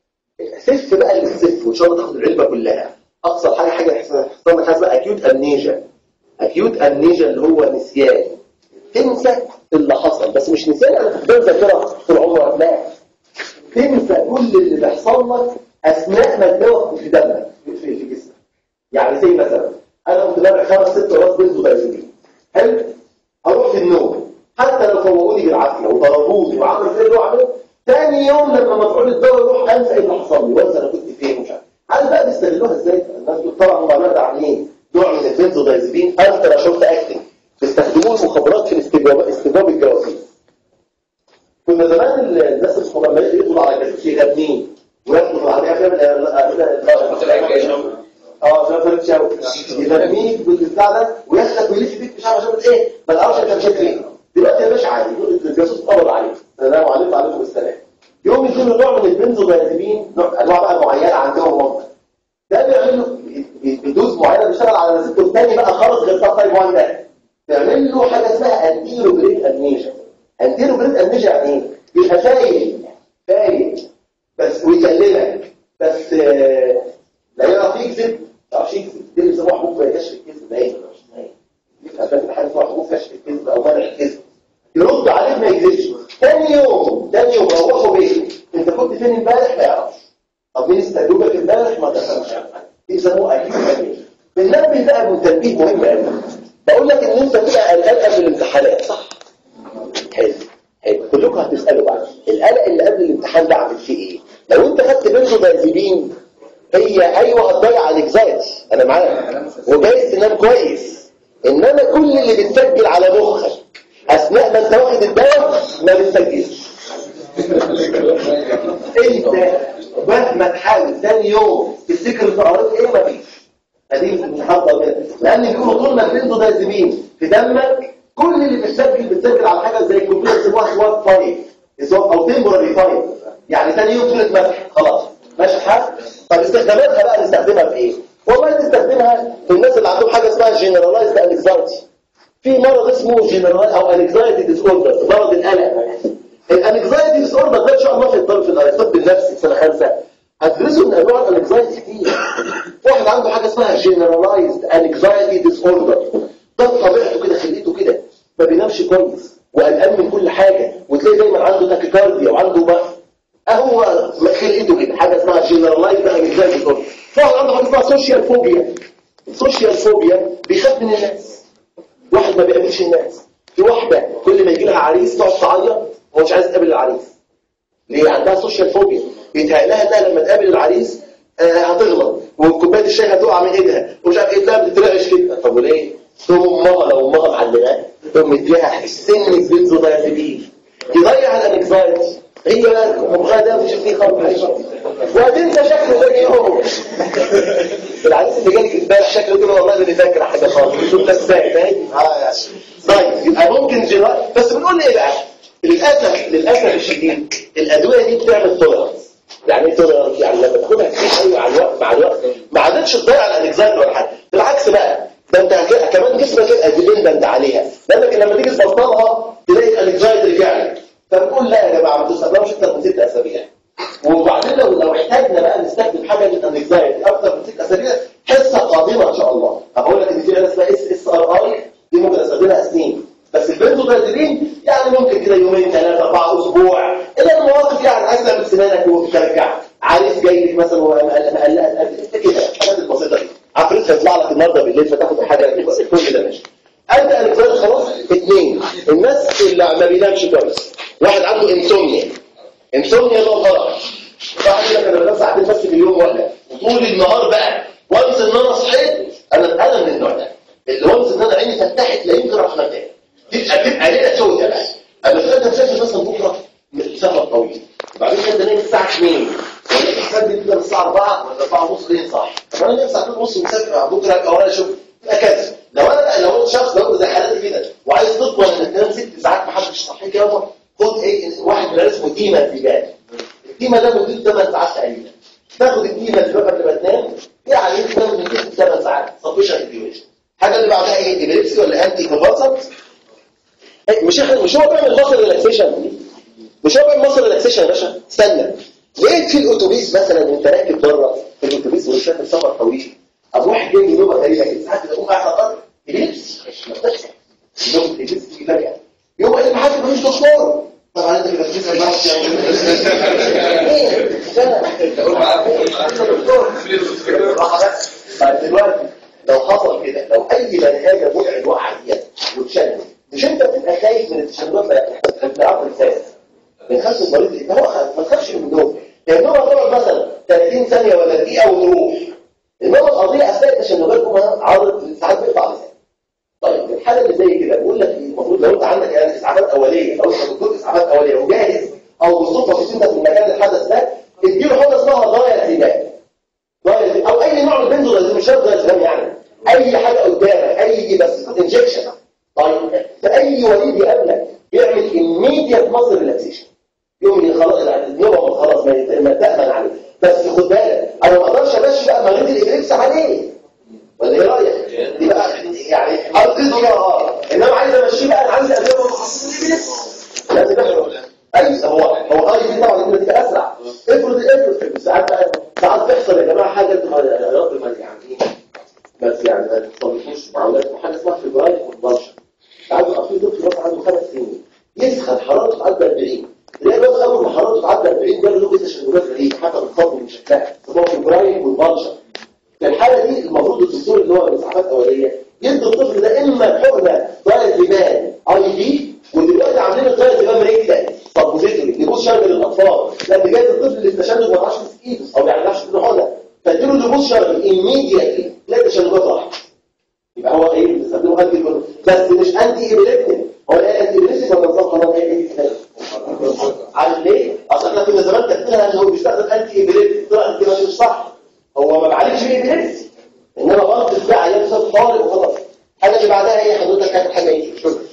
سف بقى اللي تسف وان شاء الله تاخد العلبه كلها اقصر حاجه حاجه يحصل لك حاجه اسمها اكيوت امنيجا اكيوت امنيجا اللي هو نسيان تنسى اللي حصل بس مش نسيان انا تفضل ذاكره طول عمرك لا تنسى كل اللي بيحصل لك اثناء ما الدواء في دمك في, في جسمك يعني زي مثلا انا كنت بابع خمس ست راس بنزودازيبين حلو هروح في النوم حتى لو فوقوني بالعافيه وضربوني وعملوا ايه اللي هو عمله تاني يوم لما مفعول الدواء يروح انسى ايه اللي حصل لي وانسى انا كنت فين ومش عارف عارف بقى بيستغلوها ازاي الناس دول طبعا هم عملوا عاملين نوع من البنزودازيبين الترا شورت اكتنج بيستخدموه المخابرات في الاستجواب استجواب الجواسيس كنا زمان الناس المخابرات يدخلوا على جاسوس يغنيه وياخدوا على افلام اه زي فريد شوقي يغنيك بالبتاع ده وياخدك ويلف بيك مش عارف عشان ايه ما تعرفش انت مشيت فين دلوقتي يا باشا عادي يقول الجاسوس قبض عليك السلام عليكم وعليكم السلام يوم يديله نوع من البنزودازيبين نوع انواع بقى معينه عندهم هم ده بيعمل له بدوز معينه بيشتغل على ريسبتور تاني بقى خالص غير بتاع تايب 1 ده بيعمل له حاجه اسمها انتيرو بريد امنيجا انتيرو بريد امنيجا يعني ايه؟ بيبقى فايق فايق بس ويكلمك بس آه، لا يعرف يكذب ما يعرفش يكذب دي اللي بيسموها حبوب كشف الكذب نايم ولا مش نايم يبقى فاكر حاجه اسمها حبوب كشف الكذب او منع الكذب يرد عليك ما يكذبش تاني يوم تاني يوم روحوا بيته انت كنت فين امبارح ما يعرفش طب مين استجوبك امبارح ما تفهمش دي بيسموها اكيد امنيجا بننبه بقى من تنبيه مهم قوي بقول لك ان انت تبقى قلقان قبل الامتحانات صح حلو حلو كلكم هتسالوا بقى القلق اللي قبل الامتحان ده عامل فيه ايه لو انت خدت بنزودازيبين هي ايوه هتضيع الانكزايتي انا معاك وجايز تنام كويس انما كل اللي بتسجل على مخك اثناء ما انت واخد الدواء ما بتسجلش انت مهما تحاول ثاني يوم تفتكر انت قريت ايه مفيش ادي الامتحان طبيعي لان بيقولوا طول ما البنزودازيبين في دمك كل اللي بتسجل بتسجل على حاجه زي الكمبيوتر اسمها سواب فايل سواب او تمبراري فايل يعني ثاني يوم تقول مسح خلاص ماشي الحال طب استخداماتها بقى نستخدمها في ايه والله تستخدمها في الناس اللي عندهم حاجه اسمها جنرالايزد انكزايتي في مرض اسمه جنرال او انكزايتي ديس اوردر مرض القلق الانكزايتي ديس اوردر ده ان شاء الله في الطب في الطب النفسي سنه خمسه هتدرسوا من انواع الانكزايتي كتير واحد عنده حاجه اسمها جنرالايزد انكزايتي ديس اوردر ده طبيعته كده خليته كده ما بينامش كويس وقلقان من كل حاجه وتلاقي دايما عنده تاكيكارديا وعنده بقى اهو خلقته كده حاجه اسمها جنرالايزد انكزايتي ديس اوردر واحد عنده حاجه اسمها سوشيال فوبيا السوشيال فوبيا بيخاف من الناس واحد ما بيقابلش الناس في واحده كل ما يجي لها عريس تقعد تعيط هو مش عايز تقابل العريس ليه عندها سوشيال فوبيا بيتهيأ لها انها لما تقابل العريس آه هتغلط وكوبايه الشاي هتقع من ايدها ومش عارف ايه لا بتترعش كده طب وليه؟ تقوم امها لو امها معلماه تقوم مديها سن بنزودايزيبين يضيع الانكزايتي هي مخها ده مفيش فيه خالص وهتنسى شكله زي يوم العريس اللي جالك امبارح شكله كده والله اللي فاكر حاجه خالص كنت ازاي فاهم؟ اه يعني طيب يبقى ممكن جرا بس بنقول ايه بقى؟ للاسف للاسف الشديد الادويه دي بتعمل توليرانس يعني ايه توليرانس؟ يعني لما تاخدها كتير قوي مع الوقت مع الوقت ما عادتش تضيع الانكزايتي ولا حاجه بالعكس بقى ده انت هك- كمان جسمك يبقى ديبندنت عليها لانك لما تيجي تبطلها تلاقي الانكزايتي رجع لك فبنقول لا يا جماعه ما تستخدموش اكتر من ست اسابيع وبعدين لو لو احتاجنا بقى نستخدم حاجه للانكزايتي اكتر من ست اسابيع حصه قادمه ان شاء الله هقول لك ان في حاجه اسمها اس اس ار اي دي ممكن استخدمها سنين بس البنزودازيبين يعني ممكن كده يومين ثلاثه اربعه اسبوع الا المواقف يعني عايز تعمل سنانك وترجع عريس جاي لك مثلا ومقلقه قد كده الحاجات البسيطه دي عفريت هيطلع لك النهارده بالليل فتاخد الحاجه كل ده ماشي ابدا الانكزايتي خلاص اثنين الناس اللي ما بينامش كويس واحد عنده انسومنيا انسومنيا اللي هو غلط واحد يقول لك انا بنام ساعتين بس في اليوم ولا وطول النهار بقى وانس ان انا صحيت انا انا من النوع ده اللي وانس ان انا عيني فتحت لا يمكن اروح مكان تبقى تبقى ليله سوداء بقى انا فاكر مسافر مثلا بكره سفر طويل بعدين كده نايم الساعه 2 ولا حساب لي كده الساعه 4 ولا 4 ونص ليه صح طب انا نايم ساعتين ونص ومسافر بكره ابقى ورايا شغل يبقى كذا لو انا بقى لو انت شخص لو زي حالتي كده وعايز تطول انك تنام ست ساعات محدش صحيك يابا خد ايه واحد من اسمه ديما في بالي الديما ده مدته 8 ساعات تقريبا تاخد الديما اللي بقى قبل ما تنام يعني تنام من 6 8 ساعات سفيشنت ديوريشن الحاجه اللي بعدها ايه ايبيليبسي ولا انتي كونفالسنت مش إحنا- مش هو بيعمل مصر ريلاكسيشن مش هو بيعمل مصر ريلاكسيشن يا باشا استنى لقيت في الاتوبيس مثلا وانت راكب بره في الاتوبيس ومسافر سفر طويل ابو واحد جاي من نوبه غريبه كده ساعات تقوم قاعد على الارض يلبس ما بتحصل يوم يلبس تيجي فجاه يوم قال محاسب ملوش دكتور طبعا انت كده بتسال بقى ايه تقول معاه راح بس طيب دلوقتي لو حصل كده لو اي بني ادم وقع الوقعه ديت واتشل مش انت بتبقى خايف من التشنجات لا عقل الانسان من خلف المريض اللي هو خ- ما تخافش من النوم لان هو تقعد مثلا 30 ثانيه ولا دقيقه وتروح انما القضيه اثناء التشنجات هو عارض ساعات بيقطع لسان طيب في الحاله اللي زي كده بقول لك ايه المفروض لو انت عندك يعني اسعافات اوليه لو انت دكتور اسعافات اوليه وجاهز او بالصدفه في انت في المكان الحدث ده اديله حاجه اسمها ضايع سباق ضايع او اي نوع من البنزو مش شرط ضايع يعني اي حاجه قدامك اي بس انجكشن طيب فاي وليد يقابلك يعمل immediate muscle relaxation يوم اللي خلاص النوبه خلاص ما يت- ما تأمن عليه بس خد بالك انا ما اقدرش امشي بقى مريض الابليبس عليه ولا ايه رايك دي بقى يعني ارضي يا اه انما عايز امشيه بقى انا عندي ادويه متخصصه الابليبس لازم احرق اي هو هو اه دي طبعا انت بتبقى اسرع افرض افرض ساعات بقى ساعات بيحصل يا جماعه حاجه انتوا ما يا رب ما يعني ايه بس يعني ما تصلحوش مع اولادكم حاجه اسمها فبراير كونفالشن ساعات بيبقى في طفل مثلا عنده خمس سنين يسخن حرارته تعدي 40 تلاقي الواد اول ما حرارته تعدي 40 ده له كده تشنجات غريبه حتى بتخاف من شكلها اسمها فبراير كونفالشن في الحالة دي المفروض الدكتور اللي هو الإسعافات الأولية يدي الطفل ده إما حقنة دايزيبان أي دي ودلوقتي عاملين الدايزيبان ريكتا سبوزيتوري يبص شرب للأطفال لأن جاي الطفل اللي التشنج ما يعرفش يمسك إيده أو ما يعرفش يديله حقنة فاديله لبوس شرب immediately تلاقي التشنجات راحت يبقى هو إيه بيستخدمه أنتي بس مش أنتي إبليبتين هو إيه أنتي إبليبتين ولا نظام خلاص إيه إيه عارف ليه؟ أصل إحنا كنا زمان كاتبينها إن هو بيستخدم أنتي إبليبتين طلع كده مش صح هو ما بعالجش بيه بنفسي انما غلط بتاع عيال صوت طارئ وخلاص الحاجه اللي بعدها ايه حضرتك كانت حاجه ايه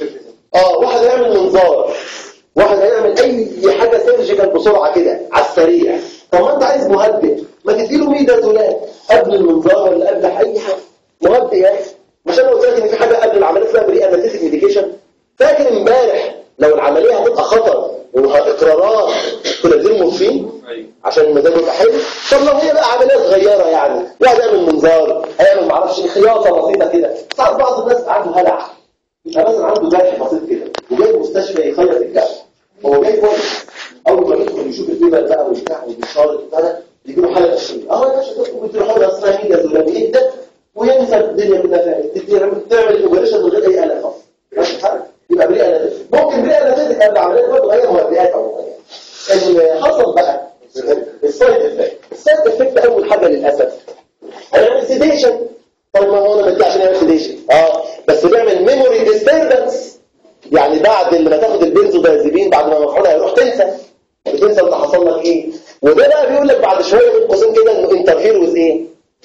اه واحد هيعمل منظار واحد هيعمل اي حاجه سيرجيكال بسرعه كده على السريع طب ما انت عايز مهدئ ما تديله ميدازولات قبل المنظار ولا قبل اي حاجه مهدئ يا اخي مش انا قلت لك ان في حاجه قبل العمليه اسمها بري انستيك ميديكيشن فاكر امبارح لو العمليه هتبقى خطر واقرارات كنا ندير مورفين عشان المزاج يبقى حلو طب لو هي بقى عمليه صغيره يعني واحد يعمل منظار هيعمل معرفش ايه خياطه بسيطه كده ساعات بعض الناس عنده هلع يبقى مثلا عنده جرح بسيط كده وجاي المستشفى يخيط الجرح هو جاي كويس اول ما يدخل يشوف الدنيا بقى والبتاع والشارط بتاع يجي له حاله نفسيه اه يا باشا تدخل بتروح حاله اسمها ميجا زولامي يهدى وينسى الدنيا كلها فيها تعمل الاوبريشن من غير اي قلق خالص بعد ما تاخد البنزودازيبين بعد ما مفعولها يروح تنسى بتنسى انت حصل لك ايه وده بقى بيقول لك بعد شويه بين قوسين كده انه انترفير ويز ايه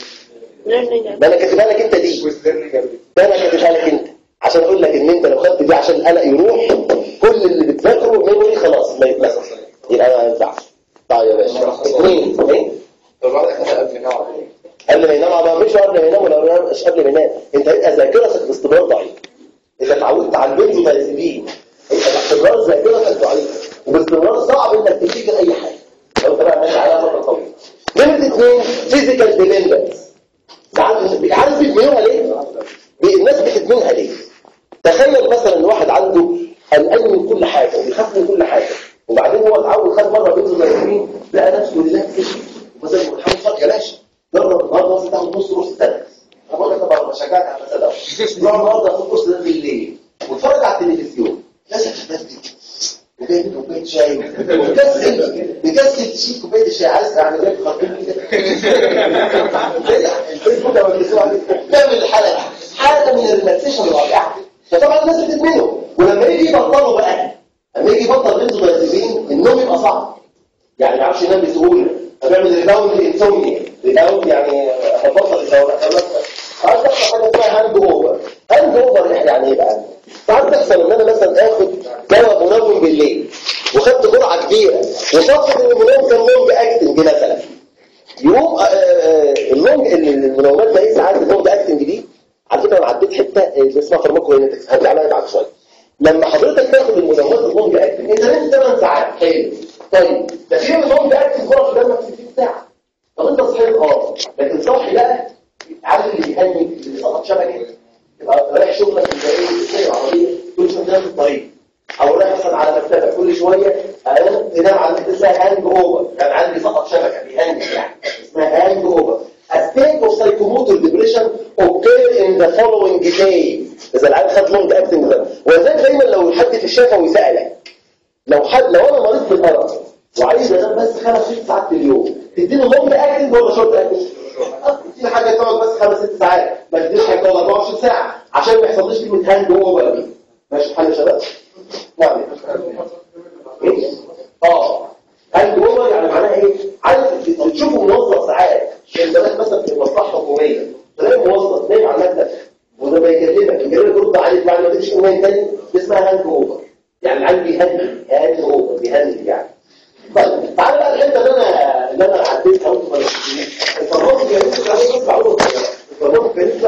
ده انا كاتبها لك انت دي ده انا كاتبها لك انت عشان اقول لك ان انت لو خدت دي عشان القلق يروح كل اللي بتذاكره ميموري خلاص ما يتنسى يبقى ما ينفعش طيب يا باشا اثنين ايه الواحد اخدها قبل نوع قبل ما ينام على مش قبل ما ينام ولا مش قبل ما ينام انت هيبقى ذاكرتك باستمرار ضعيف اذا اتعودت على البنزودازيبين هيبقى باستمرار ذاكرتك ضعيفه وباستمرار صعب انك تفتكر اي حاجه لو انت بقى ماشي عليها فتره طويله نمره اثنين فيزيكال ديبندنس عارف بيدمنوها ليه؟ الناس بتدمنها ليه؟ تخيل مثلا ان واحد عنده قلقان من كل حاجه وبيخاف من كل حاجه وبعدين هو اتعود خد مره بنزودازيبين لقى نفسه ريلاكس مثلا محمد صار يا باشا جرب النهارده مثلا تاخد نص نص تنس انا بقول لك طبعا بشجعك على المثال ده جرب النهارده تاخد نص ده بالليل واتفرج على التلفزيون لازم تبدل وجايب كوبايه شاي مكسل مكسل تشيل كوبايه الشاي عايز اعمل لك خطين كده الفيسبوك لما بيسمع تعمل الحلقه حاله من الريلاكسيشن الرائعه فطبعا الناس بتدمنه ولما يجي يبطلوا بقى لما يجي يبطل بنزودازيبين النوم يبقى صعب يعني ما يعرفش ينام بسهوله فبيعمل ريباوند انسومنيا ريباوند يعني هبطل الدوره عايز تحصل حاجه اسمها هاند اوفر هاند اوفر يعني ايه بقى؟ ساعات تحصل ان انا مثلا اخد دواء منوم بالليل وخدت جرعه كبيره وصفت ان المنوم كان لونج اكتنج مثلا يقوم آه، آه، اللونج المنومات ما هي ساعات اللونج اكتنج دي على فكره انا عديت حته اللي اسمها فارماكوينيتكس هرجع لها بعد شويه لما حضرتك تاخد المنومات اللونج اكتنج انت نمت 8 ساعات حلو طيب ده في اللونج اكتنج جرعه في دمك 60 ساعه طب انت صحيت اه لكن صاحي بقى عارف اللي بيهني اللي سقط شبكه يبقى رايح شغلك انت ايه زي العربيه كل شويه تنام في الطريق او رايح مثلا على مكتبك كل شويه انا تنام على اللي اسمها هاند اوفر يعني عندي سقط شبكه بيهني يعني اسمها هاند اوفر A state of psychomotor depression occur in the following day إذا العيال خد لونج اكتنج ده ولذلك دايما لو حد في الشفوي سألك لو حد لو انا مريض بالمرض وعايز انام بس خمس ست ساعات في اليوم تديني لونج اكتنج ولا شورت اكتنج؟ في حاجه تقعد بس خمس ست ساعات ما تديش حاجه تقعد 24 ساعه عشان ما يحصلش كلمه هاند اوفر دي ماشي الحال يا شباب؟ نعم ايه؟ اه هاند اوفر يعني معناها ايه؟ عايز تشوفه موظف ساعات انت مثلا في مصلحه حكوميه تلاقي موظف نايم على المكتب ولما يكلمك يكلمك يرد عليك بعد ما تمشي يومين تاني اسمها هاند اوفر يعني العيال بيهني هاند اوفر بيهني يعني طيب تعالى بقى الحته اللي انا اللي انا عديتها وانتم ما ركزتوش الفرماكو كانت عليه بس معلومه الفرماكو كانت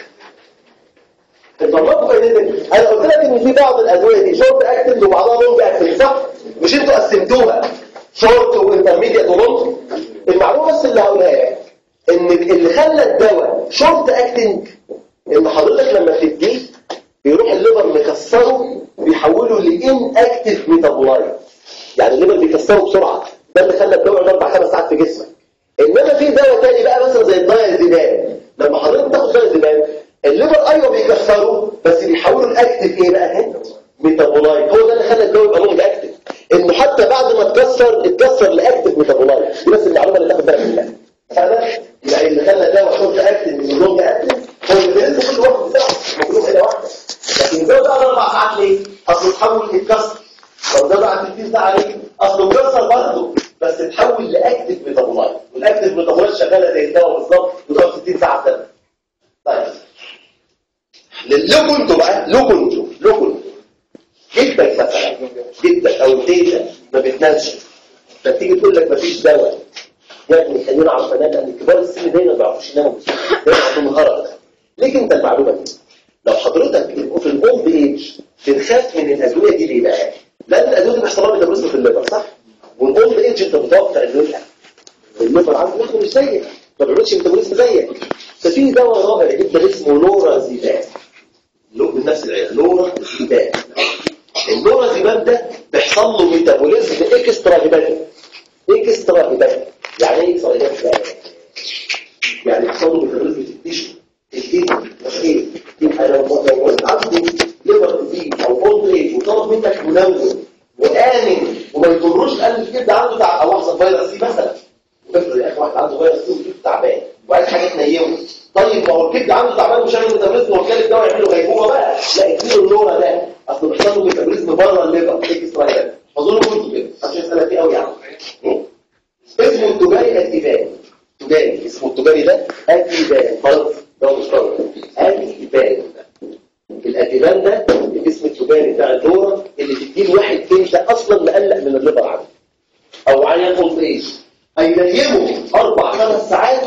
الفرماكو كانت انا قلت لك ان في بعض الادويه دي شورت اكتنج وبعضها لونج اكتنج صح مش انتوا قسمتوها شورت وانترميديت ولونج المعلومه بس اللي هقولها لك ان اللي خلى الدواء شورت اكتنج ان حضرتك لما تديه بيروح الليفر مكسره بيحوله لان اكتف ميتابولايت يعني الليفر بيكسره بسرعه ده اللي خلى الدواء يقعد اربع خمس ساعات في جسمك انما في دواء تاني بقى مثلا زي الدايازيبام لما حضرتك تاخد دايازيبام الليفر ايوه بيكسره بس بيحوله لاكتف ايه بقى هنا ميتابولايت هو ده اللي خلى الدواء يبقى لونج اكتف انه حتى بعد ما اتكسر اتكسر لاكتف ميتابولايت دي بس المعلومه اللي تاخد بالك منها فاهم يعني اللي خلى الدواء شورت اكتف من لونج اكتف هو اللي بينزل كل واحد بتاعه مكتوب حاجه واحده لكن ده بقى اربع ساعات ليه؟ اصله اتحول يتكسر طب ده بقى 60 ساعه ليه؟ اصله مكسر برضه بس اتحول لاكتف ميتابولايت والاكتف ميتابولايت شغاله زي الدواء بالظبط وتقعد 60 ساعه في طيب لو كنتوا بقى لو كنتوا لو كنتوا جدك مثلا جدك او تيتا ما بتنامش فتيجي تقول لك مفيش دواء يا ابني خلينا على الفنان لان كبار السن دايما ما بيعرفوش يناموا بسهوله دايما عندهم هرج ليك انت المعلومه دي لو حضرتك في الاولد ايج بنخاف من الادويه دي ليه بقى؟ لان الادويه دي بيحصل لها ميتابوليزم في الليفر صح؟ والاولد ايج انت متوقع انه يبقى الليفر عنده ياخد مش زيك ما بيعملش ميتابوليزم زيك ففي دواء رائع جدا اسمه نورا زيبان له من نفس العيله نورا زيبان النورا زيبان ده بيحصل له ميتابوليزم اكسترا هيباتيك اكسترا هيباتيك يعني ايه اكسترا هيباتيك يعني بيحصل له ميتابوليزم في التيشو الكيد مشكله يبقى لو لو عندي ليفر ديزيز او اولد ايج وطلب منك منوم وامن وما يضروش قال الكبد عنده تع... او احسن فيروس سي مثلا افرض يا اخي واحد عنده فيروس سي وكبد تعبان وعايز حاجه تنيمه طيب ما هو الكبد عنده تعبان وشامل ميتابوليزم وكاله الدواء يعمل له غيبوبه بقى لا اديله النوره ده اصل بيحصل له ميتابوليزم بره الليفر اكسترا اظن كنت كده عشان اسالها فيه قوي يعني اسمه التجاري اتيفان تجاري اسمه التجاري ده اتيفان خلاص ده مشترك اتيفان الاتيفان ده الاسم التجاري بتاع الدوره اللي تديه لواحد فين ده اصلا مقلق من الليفر عنده او عيان في ايه هينيمه اربع خمس ساعات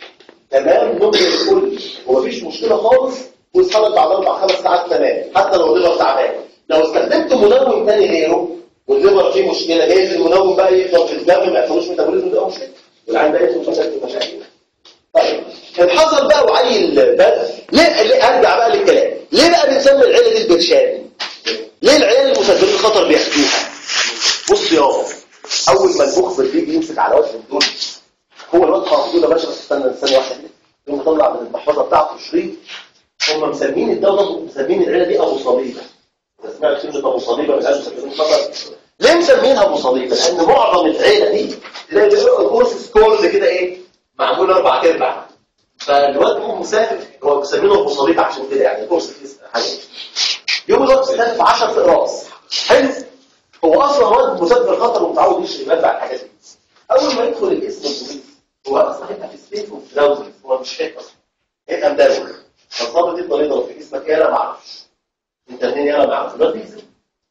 تمام ممكن الكل ومفيش مشكله خالص ويصحى بعد اربع خمس ساعات تمام حتى لو الليفر تعبان لو استخدمت منوم تاني غيره والليفر فيه مشكله جايز المنوم بقى يفضل في الدم ما يحصلوش ميتابوليزم ده مشكله والعين ده يدخل مثلا في مشاكل طيب كان حصل بقى وعيل بس ليه ليه ارجع بقى للكلام ليه بقى بنسمي العيله دي البرشام ليه العيال المسببين الخطر بياخدوها بص يا اول ما المخبر بيجي يمسك على وجه الدول هو الواد حافظوه يا باشا بس استنى ثانيه واحده كده يقوم مطلع من المحفظه بتاعته شريط هم مسمين الدواء ده مسمين العيله دي ابو صليبه انت سمعت كلمه ابو صليبه من الناس مسمين خطر ليه مسمينها ابو صليبه لان معظم العيله دي تلاقي الكورس سكورز كده ايه معمول اربع ارباع فالواد هو مسافر هو مسمينه ابو صليبه عشان كده يعني الكورس فيه حاجه يوم الواد مسافر في 10 اقراص حلو هو اصلا واد مسافر خطر ومتعود يشرب ينفع الحاجات دي اول ما يدخل الاسم الجديد هو اصلا هيبقى في سبيس اوف دراوزنس هو مش فاهم اصلا هيبقى مدروخ فالضابط يفضل يضرب في جسمك يا انا ما اعرفش انت منين يا انا ما اعرفش الواد بيكذب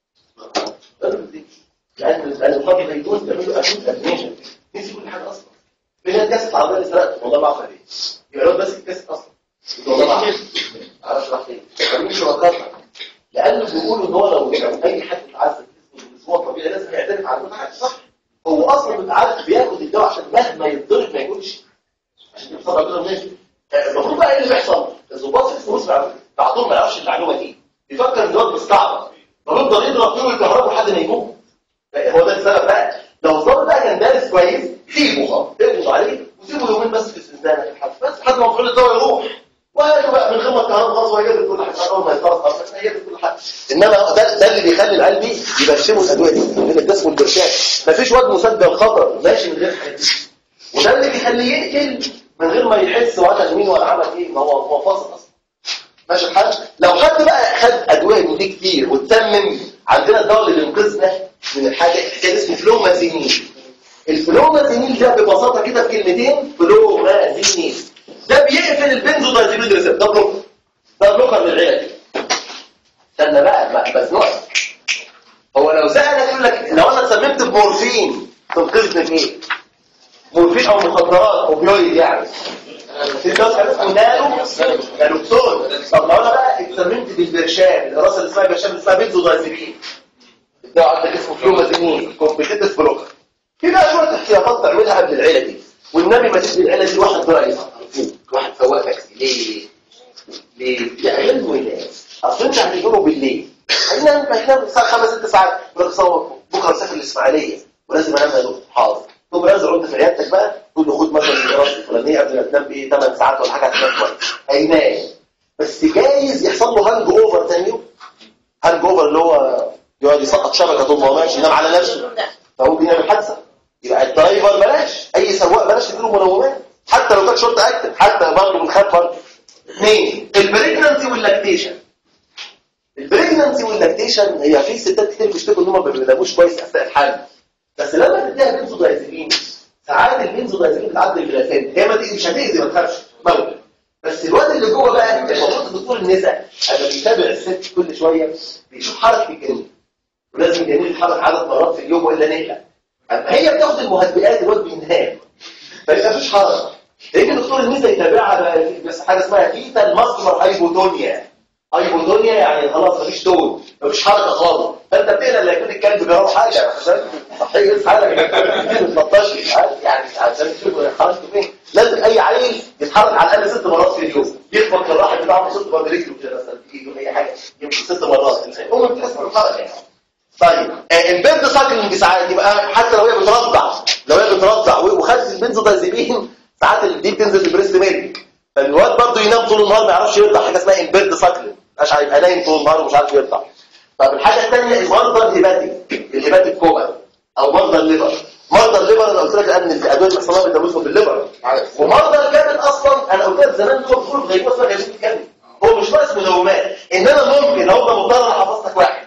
الواد ما بيكذبش لان لان الضابط هيكون بيعمل له اكيد ادميشن نسي كل حاجه اصلا فين الكاسه العربيه اللي سرقته والله ما اعرف ايه يبقى الواد بس الكاسه اصلا والله ما اعرف ما اعرفش راح فين مش شركاتها لانه بيقولوا ان هو لو لو اي حد اتعذب هو الطبيعي لازم يعترف على كل حاجه صح هو اصلا متعرف بياخد الدواء عشان مهما يتضرب ما يقولش عشان يبقى ربنا ماشي المفروض بقى ايه اللي بيحصل الظباط في الفلوس بعضهم ما يعرفش المعلومه دي بيفكر ان الواد مستعبط فبيفضل يضرب فيه ويكهربه لحد ما يموت هو ده السبب بقى لو الظابط بقى كان دارس كويس سيبه خالص اقبض عليه وسيبه يومين بس في الزنزانه في الحبس بس لحد ما مفعول الدواء يروح وهاته بقى من غير ما الكهرباء خلاص هو يجيب كل حاجه اول ما يخلص خلاص هيجيب كل حاجه انما ده ده اللي بيخلي العيال دي يبشموا الادويه دي يقول لك ده اسمه البرشام مفيش واد مسجل خطر ماشي من غير حاجه وده اللي بيخليه يقتل من غير ما يحس ولا مين ولا عمل ايه ما هو هو فاصل اصلا ماشي الحال لو حد بقى خد ادويه من دي كتير وتسمم عندنا الدواء اللي بينقذنا من الحاجه كان اسمه فلومازينين الفلومازينين ده ببساطه كده في كلمتين فلومازينين ده بيقفل البنزودايزيبين ريسبتور ده بلوكر ده بلوكر للعيله دي استنى بقى ما بزنقك هو لو سألك يقول لك لو انا سممت بمورفين تنقذني من ايه مورفين او مخدرات اوبيويد يعني في ناس حاجه اسمه نانو نانوكسون طب لو انا بقى اتسممت بالبرشام الراسه اللي اسمها برشام اللي اسمها بنزودايزيبين ده عندك اسمه فلومازينين كومبيتيتيف بلوكر في بقى شويه احتياطات تعملها قبل العيله دي والنبي ما تدي العيله دي واحد رئيس واحد سواق تاكسي ليه ليه يعملوا ايه اصل انت هتجيبه بالليل احنا احنا الساعه 5 6 ساعات بنتصور بكره مسافر الاسماعيليه ولازم انام يا دكتور حاضر تقوم رازع انت في عيادتك بقى تقول له خد مثلا الدراسه الفلانيه قبل ما تنام بايه 8 ساعات ولا حاجه هتنام كويس هينام بس جايز يحصل له هانج اوفر ثاني يوم هانج اوفر اللي هو يقعد يسقط شبكه طول ما هو ماشي ينام على نفسه فممكن يعمل حادثه يبقى الدرايفر بلاش اي سواق بلاش تديله منومات حتى لو كانت شرطه اكتب حتى برضه بنخاف برضه اثنين البريجننسي واللاكتيشن البريجننسي واللاكتيشن هي في ستات كتير بيشتكوا ان هم ما بيناموش كويس اثناء الحمل بس لما تديها بنزودايزيبين ساعات البنزودايزيبين بتعدي الجلسات هي ما تأذي مش هتأذي ما تخافش موت بس الواد اللي جوه بقى المفروض الدكتور النساء لما بيتابع الست كل شويه بيشوف حركه الجنين ولازم الجنين يتحرك عدد مرات في اليوم والا نقلق اما هي بتاخد المهدئات الواد بينهام فيبقى مفيش حركه يجي دكتور النساء يتابعها بقى بس حاجه اسمها فيتا الماسكولار هايبوتونيا هايبوتونيا يعني خلاص مفيش تون مفيش حركه خالص فانت بتقلق لا يكون الكلب جراه حاجه عشان صحيح يصحى لك ما تطش يعني عشان تشوف حركته فين لازم اي عيل يتحرك على الاقل ست مرات في اليوم يخبط الراحل بتاعه ست مرات رجله كده مثلا في ايده اي حاجه يمكن ست مرات الام بتحس بالحركه يعني طيب البنت ساكلينج ساعات يبقى حتى لو هي بترضع لو هي بترضع وخدت البنزودازيبين ساعات دي بتنزل في بريست ميلك فالواد برضه ينام طول النهار ما يعرفش يرضع حاجه اسمها امبيرد ساكلينج مش هيبقى نايم طول النهار ومش عارف يرضع طب الحاجه الثانيه المرضى الهيباتيك الهيباتيك كوما او مرضى الليفر مرضى الليفر انا قلت لك ان الادويه اللي بيحصلها بيتمسوا بالليفر ومرضى الكبد اصلا انا قلت لك زمان هو بيقولوا غيبوبه اسمها غيبوبه الكبد هو مش ناقص منومات انما ممكن لو انت مضطر انا حفظتك واحد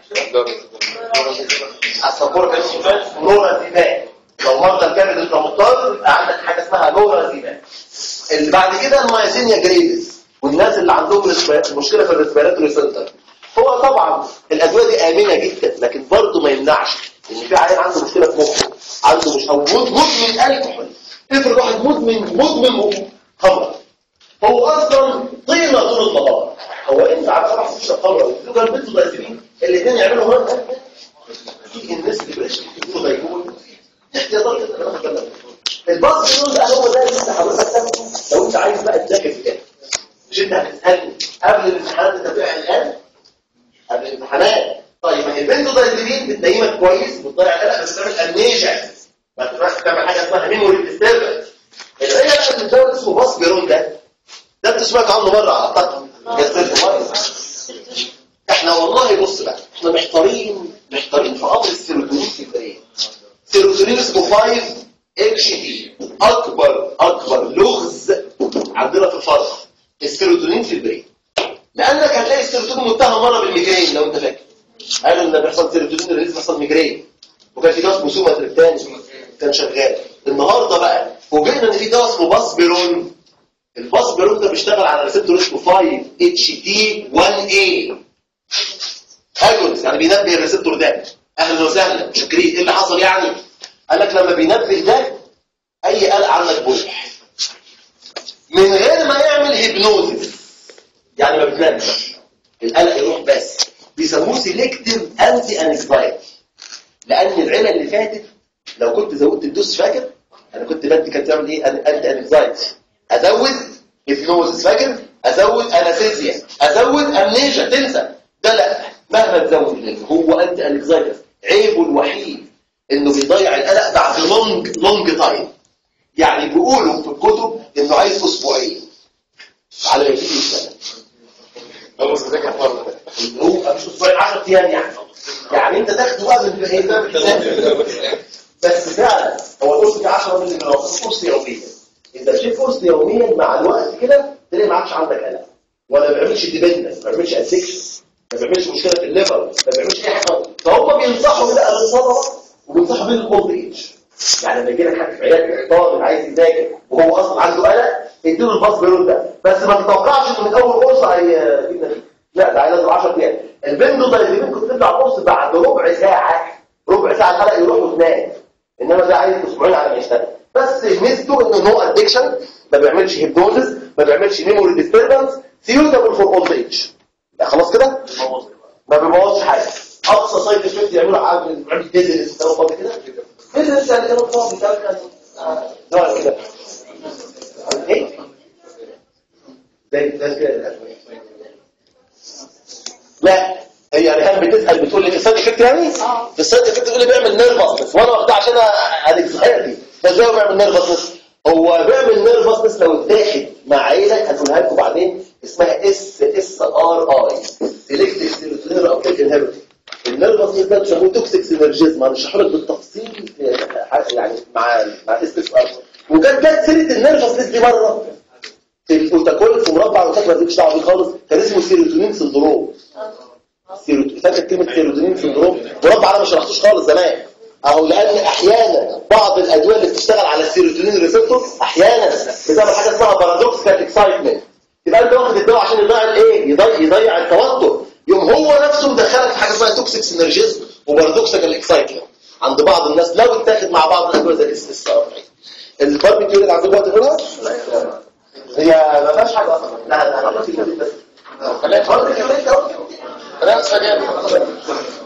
السبورة كان اسمه نورازيبان لو مرضى الكبد انت مضطر يبقى عندك حاجه اسمها نورازيبان اللي بعد كده المايسينيا جريفيس والناس اللي عندهم رسبي- مشكله في الريسبيراتوري سنتر هو طبعا الادويه دي امنه جدا لكن برضه ما يمنعش ان في عيان عنده مشكله في مخه عنده مش او مد- مدمن الكحول افرض واحد مدمن مدمن خمر هو اصلا طينه طول النهار هو انت عارف راح تشرب خمره وتبقى البنت ضايفين الاثنين يعملوا مرض في الناس اللي بلاش يكونوا ضايفون احتياطات كده أنا باخد بالك. الباص دول بقى هو ده اللي انت حضرتك تاخده لو انت عايز بقى تذاكر في كده مش انت هتسالني قبل الامتحانات انت بتبقى الان قبل الامتحانات طيب ما هي البنت ضايفين بتنيمك كويس بتضيع القلق بس بتعمل امنيجا ما تروحش تعمل حاجه اسمها ميموري ديستربنس العيله بقى اللي الدواء اسمه باص بيرون ده ده انت سمعت عنه مره اعتقد جزيره مره احنا والله بص بقى احنا محتارين محتارين في امر السيروتونين في البرين سيروتونين اسمه 5 اتش دي اكبر اكبر لغز عندنا في الفرق السيروتونين في البرين لانك هتلاقي السيروتونين متهم مره بالميجرين لو انت فاكر قالوا ان بيحصل سيروتونين ريليز بيحصل ميجرين وكان في دواء اسمه سوماتريب تاني كان شغال النهارده بقى فوجئنا ان في دواء اسمه باسبيرون الباسبيرون ده بيشتغل على ريسبتور اسمه 5 اتش تي 1 اي ايونز يعني بينبه الريسبتور ده اهلا وسهلا مشكرين ايه اللي حصل يعني قال لك لما بينبه ده اي قلق عندك بلح من غير ما يعمل هيبنوزيس يعني ما بتنامش القلق يروح بس بيسموه سيلكتيف انتي انكزايتي لان العيله اللي فاتت لو كنت زودت الدوس فاكر انا كنت بدي كانت تعمل ايه انتي انكزايتي ازود هيبنوزيس فاكر ازود انستيزيا ازود امنيجا تنسى ده لا مهما تزود منه هو انت انكزايتس عيبه الوحيد انه بيضيع القلق بعد لونج لونج تايم يعني بيقولوا في الكتب انه عايز اسبوعين على ما يجي السنه هو مذاكر مرة هو مش اسبوعين 10 ايام يعني يعني انت تاخده بقى من ايه ده بالحساب. بس فعلا هو القرص فيه 10 مللي جرام قرص يوميا اذا مشيت قرص يوميا مع الوقت كده تلاقي ما عادش عندك قلق ولا ما بيعملش ديبندنس ما بيعملش ادكشن ما بيعملش مشكله في الليفر ما بيعملش اي حاجه فهم بينصحوا بقى بالصدمه وبينصحوا بالاولد ايج يعني لما يجي لك حد في عيادة طالب عايز يذاكر وهو اصلا عنده قلق اديله الباص بيرون ده بس ما تتوقعش انه من اول قرص هيجيب نتيجه لا ده لازم 10 ايام البنت دايزيبين كنت تبدا قرص بعد ربع ساعه ربع ساعه القلق يروح وتنام انما ده عايز اسبوعين على ما يشتغل بس ميزته انه نو ادكشن ما بيعملش هيبنوزس ما بيعملش ميموري ديستربنس سيوتابل فور اولد ايج خلاص كده ما بيبوظش حاجه اقصى سايد افكت يعملوا عامل عامل ديزنس كلام فاضي كده ديزنس يعني كلام فاضي ده كان نوع كده ايه زي زي كده لا هي يعني هل بتسال بتقول لي السايد افكت يعني في السايد افكت تقول لي بيعمل نيرفسنس وانا واخدها عشان انكزايتي ده ازاي هو بيعمل نيرفسنس هو بيعمل نيرفسنس لو اتاخد مع عيله هتقولها لكم بعدين اسمها اس اس ار اي سيلكتيف سيروتونين او تيك انهبيتور النيرفسنس ده بيسموه توكسيك سينرجيزم هنشرح لك بالتفصيل في- يعني مع مع اس اس ار وكانت جت سيره النيرفسنس دي مره في البروتوكول في مربع وفاكره دي مش دعوه بيه خالص كان اسمه سيروتونين سندروم سيروتونين فاكر كلمه سيروتونين سندروم مربع انا ما شرحتوش خالص زمان اهو لان احيانا بعض الادويه اللي بتشتغل على السيروتونين ريسبتور احيانا بتعمل حاجه اسمها بارادوكسيكال اكسايتمنت يبقى انت واخد الدواء عشان يضيع الايه يضيع, يضيع التوتر يوم هو نفسه مدخلك في حاجه اسمها توكسيك سينرجيزم وبارادوكسيكال اكسايتمنت عند بعض الناس لو اتاخد مع بعض الادويه زي الاس اس ار الباربيكيو اللي عندكم وقت تقولها هي ما فيهاش حاجه اصلا لا لا لا بس خليها تفضل كده خليها تفضل.